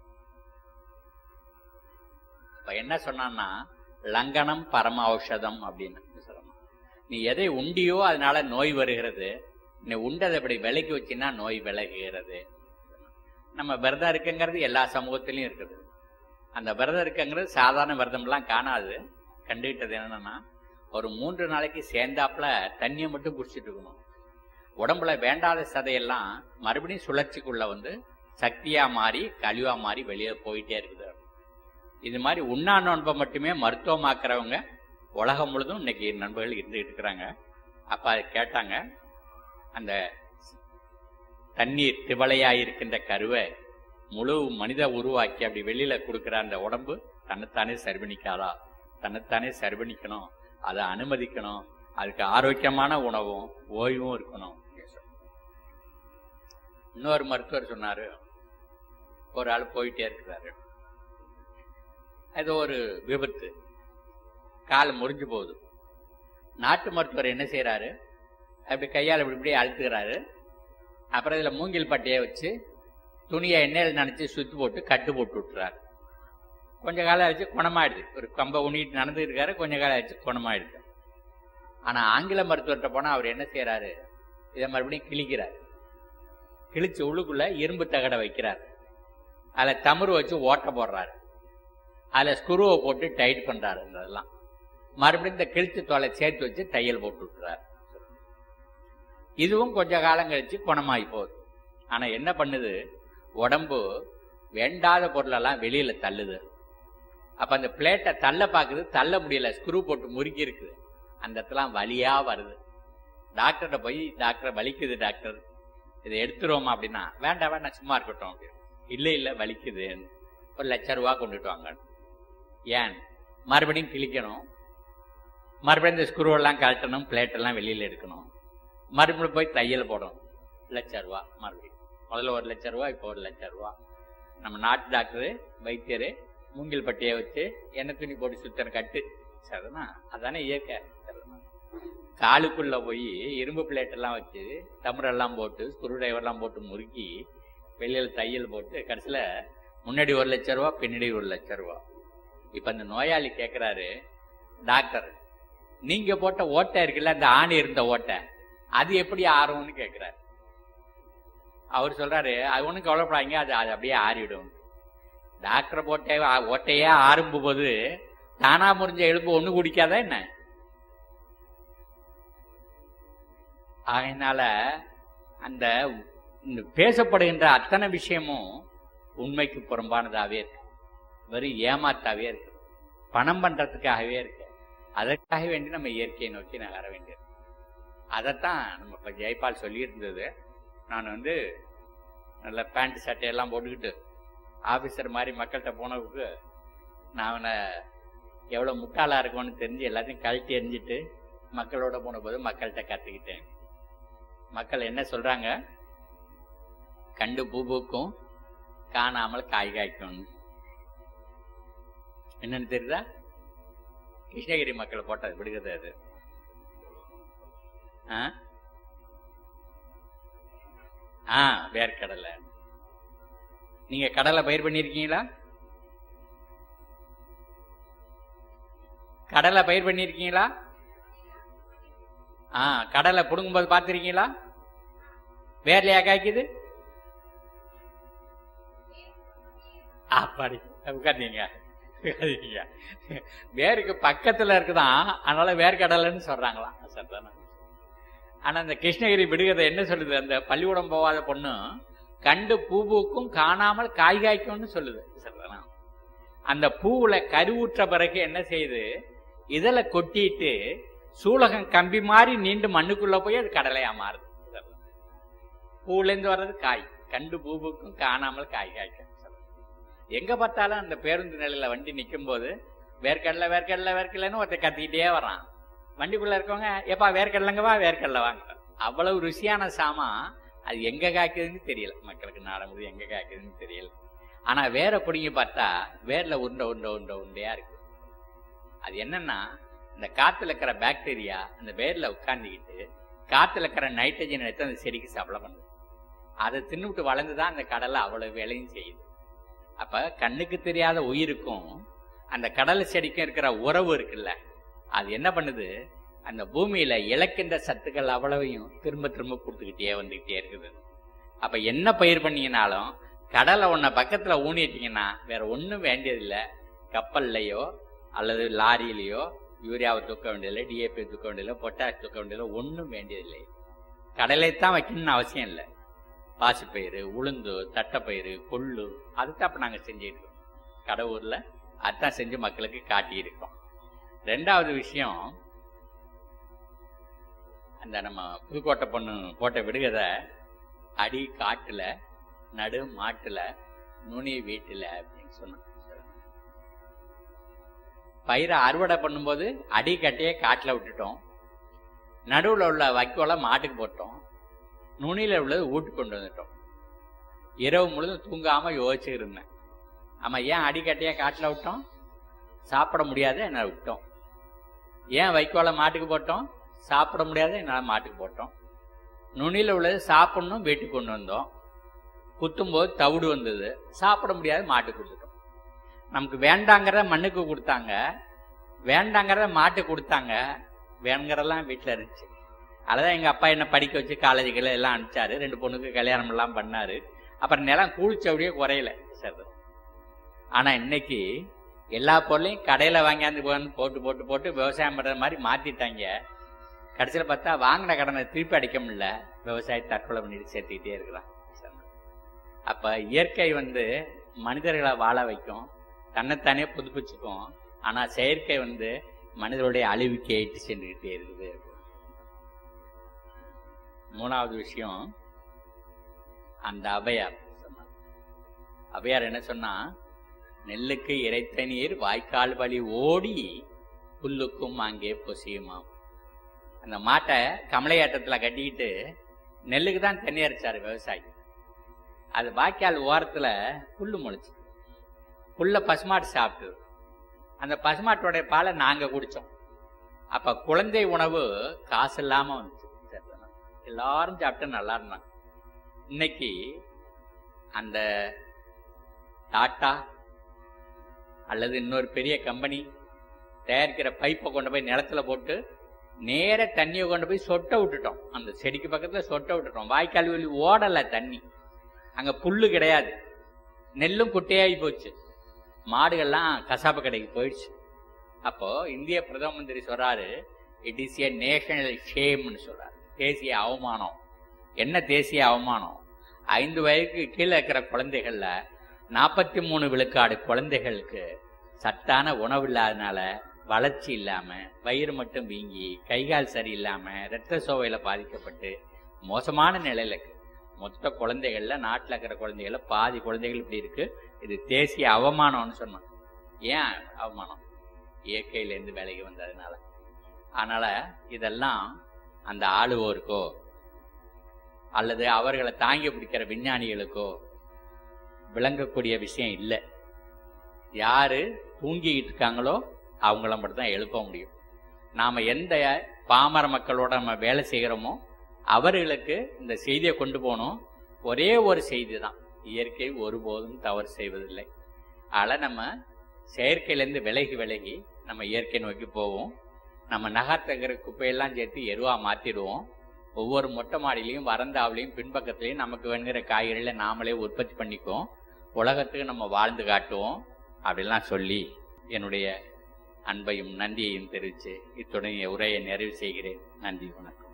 இப்ப என்ன சொன்னான்னா லங்கனம் பரம ஔஷதம் அப்படின்னு சொல்லணும் நீ எதை உண்டியோ அதனால நோய் வருகிறது நீ உண்டதை இப்படி விலைக்கு வச்சின்னா நோய் விலகுகிறது நம்ம விரதம் இருக்குங்கிறது எல்லா சமூகத்திலையும் இருக்குது அந்த விரதம் இருக்குங்கிறது சாதாரண விரதம்லாம் காணாது கண்டுகிட்டது என்னன்னா ஒரு மூன்று நாளைக்கு சேர்ந்தாப்புல தண்ணியை மட்டும் குடிச்சிட்டு இருக்கணும் உடம்புல வேண்டாத சதையெல்லாம் மறுபடியும் சுழற்சிக்குள்ள வந்து சக்தியா மாறி கழிவா மாறி வெளியே போயிட்டே இருக்குது இது மாதிரி உண்ணா நோன்பை மட்டுமே மருத்துவமாக்குறவங்க உலகம் முழுதும் இன்னைக்கு நண்பர்கள் இருந்துகிட்டு இருக்கிறாங்க அப்ப அதை கேட்டாங்க அந்த தண்ணீர் திவலையா இருக்கின்ற கருவை முழு மனித உருவாக்கி அப்படி வெளியில கொடுக்குற அந்த உடம்பு தன்னைத்தானே சரி பண்ணிக்காதா தன்னைத்தானே சரி பண்ணிக்கணும் அதை அனுமதிக்கணும் அதுக்கு ஆரோக்கியமான உணவும் ஓய்வும் இருக்கணும் இன்னொரு மருத்துவர் சொன்னாரு ஒரு ஆள் போயிட்டே இருக்கிறாரு அது ஒரு விபத்து கால் முறிஞ்சு போகுது நாட்டு மருத்துவர் என்ன செய்யறாரு அப்படி கையால் இப்படி இப்படி அழுத்துக்கிறாரு அப்புறம் இதுல மூங்கில் பட்டையை வச்சு துணியை எண்ணெயில் நினைச்சு சுத்தி போட்டு கட்டு போட்டு விட்டுறாரு கொஞ்ச காலம் ஆச்சு குணமாயிடுது ஒரு கம்பை உண்ணிட்டு நடந்துட்டு இருக்காரு கொஞ்ச காலம் ஆச்சு குணமாயிடுது ஆனா ஆங்கில மருத்துவர்கிட்ட போனா அவர் என்ன செய்யறாரு இதை மறுபடியும் கிழிக்கிறார் கிழிச்சு உள்ளுக்குள்ள இரும்பு தகடை வைக்கிறார் அதில் தமறு வச்சு ஓட்ட போடுறாரு அதில் ஸ்குருவை போட்டு டைட் பண்றாரு இதெல்லாம் மறுபடியும் இந்த கிழிச்சு தோலை சேர்த்து வச்சு தையல் போட்டு விட்டுறாரு இதுவும் கொஞ்ச காலம் கழிச்சு குணமாகி போகுது ஆனா என்ன பண்ணுது உடம்பு வேண்டாத பொருளெல்லாம் வெளியில தள்ளுது அப்ப அந்த பிளேட்டை தள்ள பாக்குது தள்ள முடியல ஸ்க்ரூ போட்டு முறுக்கி இருக்குது அந்த இடத்துல வலியா வருது டாக்டர்கிட்ட போய் டாக்டர் வலிக்குது டாக்டர் இதை எடுத்துருவோமா அப்படின்னா வேண்டாம் வேண்டாம் சும்மா இருக்கட்டும் அப்படின்னு இல்ல இல்ல வலிக்குது ஒரு லட்ச ரூபா கொண்டுட்டு வாங்க ஏன் மறுபடியும் கிழிக்கணும் மறுபடியும் இந்த ஸ்க்ரூ எல்லாம் கழட்டணும் பிளேட் எல்லாம் வெளியில எடுக்கணும் மறுபடியும் போய் தையல் போடணும் லட்ச ரூபா மறுபடியும் முதல்ல ஒரு லட்ச ரூபா இப்போ ஒரு லட்ச ரூபா நம்ம நாட்டு டாக்டரு வைத்தியர் மூங்கில் பட்டியை வச்சு எண்ணெய் துணி போட்டு சுத்தன கட்டு சரிதானா அதானே இயற்கை சரிதானா காலுக்குள்ள போய் இரும்பு பிளேட் எல்லாம் வச்சு தமுரெல்லாம் போட்டு ஸ்க்ரூ டிரைவர்லாம் போட்டு முறுக்கி வெளியில தையல் போட்டு கடைசியில முன்னாடி ஒரு லட்ச ரூபா பின்னாடி ஒரு லட்ச ரூபா இப்ப அந்த நோயாளி கேக்குறாரு டாக்டர் நீங்க போட்ட ஓட்டை இருக்குல்ல அந்த ஆணி இருந்த ஓட்டை அது எப்படி ஆறும்னு கேக்குறாரு அவர் சொல்றாரு அது ஒன்றும் கவலைப்படாதீங்க அது அது அப்படியே ஆறிடும் டாக்டர் போட்ட ஓட்டையே ஆறும்பு போது தானா முறிஞ்ச எலும்பு ஒண்ணு குடிக்காதா என்ன அதனால அந்த இந்த பேசப்படுகின்ற அத்தனை விஷயமும் உண்மைக்கு புறம்பானதாவே இருக்கு வெறும் ஏமாத்தாவே இருக்கு பணம் பண்றதுக்காகவே இருக்கு அதற்காக வேண்டி நம்ம இயற்கையை நோக்கி நகர வேண்டியது அதைத்தான் நம்ம இப்ப ஜெய்பால் சொல்லியிருந்தது நான் வந்து நல்ல பேண்ட் சட்டையெல்லாம் போட்டுக்கிட்டு ஆபீசர் மாதிரி மக்கள்கிட்ட போனவுக்கு நான் அவனை எவ்வளவு முட்டாளா இருக்கும்னு தெரிஞ்சு எல்லாத்தையும் கழட்டி எரிஞ்சிட்டு மக்களோட போன போது மக்கள்கிட்ட கத்துக்கிட்டேன் மக்கள் என்ன சொல்றாங்க கண்டு பூ பூக்கும் காணாமல் காய் காய்க்கும் என்னன்னு தெரியுதா கிருஷ்ணகிரி மக்கள் போட்டது விடுகிறது அது ஆ? ஆ வேர்க்கடலை நீங்க கடலை பயிர் பண்ணிருக்கீங்களா கடலை பயிர் பண்ணிருக்கீங்களா ஆ கடலை புடுங்கும்போது பார்த்திருக்கீங்களா வேர்லையா காய்க்குது அப்படி உட்காந்தீங்க உட்காந்தீங்க வேருக்கு பக்கத்துல இருக்குதான் அதனால வேர்க்கடலைன்னு சொல்றாங்களாம் சரிதானே ஆனா அந்த கிருஷ்ணகிரி விடுகதை என்ன சொல்லுது அந்த பள்ளிக்கூடம் போகாத பொண்ணு கண்டு பூ பூக்கும் காணாமல் காய் காய்க்கும்னு சொல்லுது சரிதானா அந்த பூவுல கருவுற்ற பிறகு என்ன செய்யுது இதழ கொட்டிட்டு சூலகம் கம்பி மாதிரி நீண்டு மண்ணுக்குள்ள போய் அது கடலையா மாறுது சரிதானா? பூவுல இருந்து வர்றது காய் கண்டு பூ பூக்கும் காணாமல் காய் காய்க்கும் சரிதானா? எங்க பார்த்தாலும் அந்த பேருந்து நிலையில வண்டி நிக்கும் போது வேர்க்கடலை வேர்க்கடலை வேர்க்கடலைன்னு ஒருத்தர் கத்திக்கிட்டே வரான் வண்டிக்குள்ள இருக்கவங்க எப்பா வேர்க்கடலைங்கவா வேர்க்கடலை வாங்க அவ்வளவு ருசியான சாமான் அது எங்க காய்க்குதுன்னு தெரியல மக்களுக்கு நாடங்குது எங்க காய்க்குதுன்னு தெரியல ஆனா வேற பிடிங்கி பார்த்தா வேர்ல உருண்டை உருண்டை உருண்டை உருண்டையா இருக்கு அது என்னன்னா இந்த காத்துல இருக்கிற பாக்டீரியா அந்த வேர்ல உட்கார்ந்துக்கிட்டு காத்துல இருக்கிற நைட்ரஜன் எடுத்து அந்த செடிக்கு சப்ளை பண்ணுது அதை தின்னுவிட்டு வளர்ந்துதான் அந்த கடலை அவ்வளவு வேலையும் செய்யுது அப்ப கண்ணுக்கு தெரியாத உயிருக்கும் அந்த கடலை செடிக்கும் இருக்கிற உறவு இருக்குல்ல அது என்ன பண்ணுது அந்த பூமியில இழக்கின்ற சத்துக்கள் அவ்வளவையும் திரும்ப திரும்ப கொடுத்துக்கிட்டே வந்துகிட்டே இருக்குது அப்ப என்ன பயிர் பண்ணீங்கனாலும் கடலை ஒன்ன பக்கத்துல ஊனிட்டீங்கன்னா வேற ஒண்ணும் வேண்டியதில்லை கப்பல்லையோ அல்லது லாரியிலையோ யூரியாவை தூக்க வேண்டியதில்லை டிஏபி தூக்க வேண்டியதில்லை பொட்டாஷ் தூக்க வேண்டியதில்லை ஒன்றும் வேண்டியதில்லை கடலைத்தான் வைக்கணும்னு அவசியம் இல்லை பாசிப்பயிறு உளுந்து தட்டைப்பயிறு கொள்ளு அதுதான் அப்ப நாங்க செஞ்சுட்டு இருக்கோம் கடவுர்ல அதான் செஞ்சு மக்களுக்கு காட்டியிருக்கோம் ரெண்டாவது விஷயம் அந்த நம்ம புதுக்கோட்டை பொண்ணு போட்ட விடுகதை அடி காட்டுல நடு மாட்டுல நுனி வீட்டில் அப்படின்னு சொன்னான் பயிரை அறுவடை பண்ணும்போது அடிக்கட்டையே காட்டில் விட்டுட்டோம் நடுவில் உள்ள வைக்கோலை மாட்டுக்கு போட்டோம் நுனியில் உள்ளது வீட்டுக்கு கொண்டு வந்துட்டோம் இரவு முழுதும் தூங்காம யோசிச்சுட்டு இருந்தேன் ஆமா ஏன் அடிக்கட்டையா காட்டில் விட்டோம் சாப்பிட முடியாது என்ன விட்டோம் ஏன் வைக்கோலை மாட்டுக்கு போட்டோம் சாப்பிட முடியாது என்னால் மாட்டுக்கு போட்டோம் நுனியில் உள்ளது சாப்பிடணும் வீட்டுக்கு கொண்டு வந்தோம் குத்தும்போது தவிடு வந்தது சாப்பிட முடியாது மாட்டுக்கு கொடுத்துட்டோம் நமக்கு வேண்டாங்கிறத மண்ணுக்கு கொடுத்தாங்க வேண்டாங்கிறத மாட்டுக்கு கொடுத்தாங்க வேணுங்கிறதெல்லாம் வீட்டில் இருந்துச்சு அதுதான் எங்கள் அப்பா என்ன படிக்க வச்சு காலேஜுக்குள்ள எல்லாம் அனுப்பிச்சாரு ரெண்டு பொண்ணுக்கு கல்யாணம் எல்லாம் பண்ணாரு அப்புறம் நிலம் கூலிச்சவடியே குறையல சரி ஆனா இன்னைக்கு எல்லா பொருளையும் கடையில வாங்கியாந்து போன்னு போட்டு போட்டு போட்டு விவசாயம் பண்ற மாதிரி மாத்திட்டாங்க கடைசியில் பார்த்தா வாங்கின கடனை திருப்பி அடிக்க முடியல விவசாய தற்கொலை பண்ணிட்டு சேர்த்துக்கிட்டே இருக்கிறான் அப்ப இயற்கை வந்து மனிதர்களை வாழ வைக்கும் தன்னைத்தானே புதுப்பிச்சுக்கும் ஆனா செயற்கை வந்து மனிதனுடைய அழிவுக்கு ஏற்று சென்றுகிட்டே இருக்குது மூணாவது விஷயம் அந்த அபயார் சொன்னார் அபயார் என்ன சொன்னா நெல்லுக்கு இறைத்த நீர் வாய்க்கால் வழி ஓடி புல்லுக்கும் அங்கே பொசியுமாம் அந்த மாட்டை கமலையாட்டத்தில் கட்டிக்கிட்டு நெல்லுக்கு தான் தண்ணி அரைச்சாரு விவசாயி அது வாய்க்கால் ஓரத்தில் புல்லு முளைச்சு புல்ல பசுமாட்டு சாப்பிட்டு அந்த பசுமாட்டோடைய பாலை நாங்கள் குடித்தோம் அப்போ குழந்தை உணவு காசு இல்லாமல் வந்துச்சு எல்லாரும் சாப்பிட்டு நல்லா இருந்தாங்க இன்னைக்கு அந்த டாட்டா அல்லது இன்னொரு பெரிய கம்பெனி தயாரிக்கிற பைப்பை கொண்டு போய் நிலத்துல போட்டு நேர தண்ணியை கொண்டு போய் சொட்ட விட்டுட்டோம் அந்த செடிக்கு பக்கத்துல சொட்ட விட்டுட்டோம் வாய்க்கால் வழி ஓடல தண்ணி அங்க புல்லு கிடையாது நெல்லும் குட்டையாகி போச்சு மாடுகள்லாம் கசாப்பு கடைக்கு போயிடுச்சு அப்போ இந்திய பிரதம மந்திரி சொல்றாரு இட் இஸ் ஏ நேஷனல் ஷேம்னு சொல்றாரு தேசிய அவமானம் என்ன தேசிய அவமானம் ஐந்து வயதுக்கு கீழே இருக்கிற குழந்தைகள்ல நாற்பத்தி மூணு விழுக்காடு குழந்தைகளுக்கு சத்தான உணவு இல்லாதனால வளர்ச்சி இல்லாம வயிறு மட்டும் வீங்கி கைகால் சரியில்லாம இரத்த சோவையில பாதிக்கப்பட்டு மோசமான நிலையில இருக்கு மொத்த குழந்தைகள்ல நாட்டில் இருக்கிற குழந்தைகள்ல பாதி குழந்தைகள் இப்படி இருக்கு இது தேசிய அவமானம்னு சொன்னோம் ஏன் அவமானம் இயற்கையிலேருந்து விலகி வந்ததுனால அதனால இதெல்லாம் அந்த ஆளுவோருக்கோ அல்லது அவர்களை தாங்கி பிடிக்கிற விஞ்ஞானிகளுக்கோ விளங்கக்கூடிய விஷயம் இல்லை யாரு தூங்கிக்கிட்டு இருக்காங்களோ அவங்கள மட்டும் தான் எழுப்ப முடியும் நாம எந்த பாமர மக்களோட நம்ம வேலை செய்கிறோமோ அவர்களுக்கு இந்த செய்தியை கொண்டு போகணும் ஒரே ஒரு செய்தி தான் இயற்கை ஒருபோதும் தவறு செய்வதில்லை அதனால் நம்ம செயற்கையிலேருந்து விலகி விலகி நம்ம இயற்கை நோக்கி போவோம் நம்ம நகர்த்தகிற குப்பையெல்லாம் சேர்த்து எருவாக மாற்றிடுவோம் ஒவ்வொரு மொட்டை மாடியிலையும் வரந்தாவிலையும் பின்பக்கத்துலையும் நமக்கு வேணுங்கிற காய்கறிகளை நாமளே உற்பத்தி பண்ணிக்குவோம் உலகத்துக்கு நம்ம வாழ்ந்து காட்டுவோம் அப்படிலாம் சொல்லி என்னுடைய அன்பையும் நன்றியையும் தெரிவித்து இத்துடன் என் உரையை நிறைவு செய்கிறேன் நன்றி வணக்கம்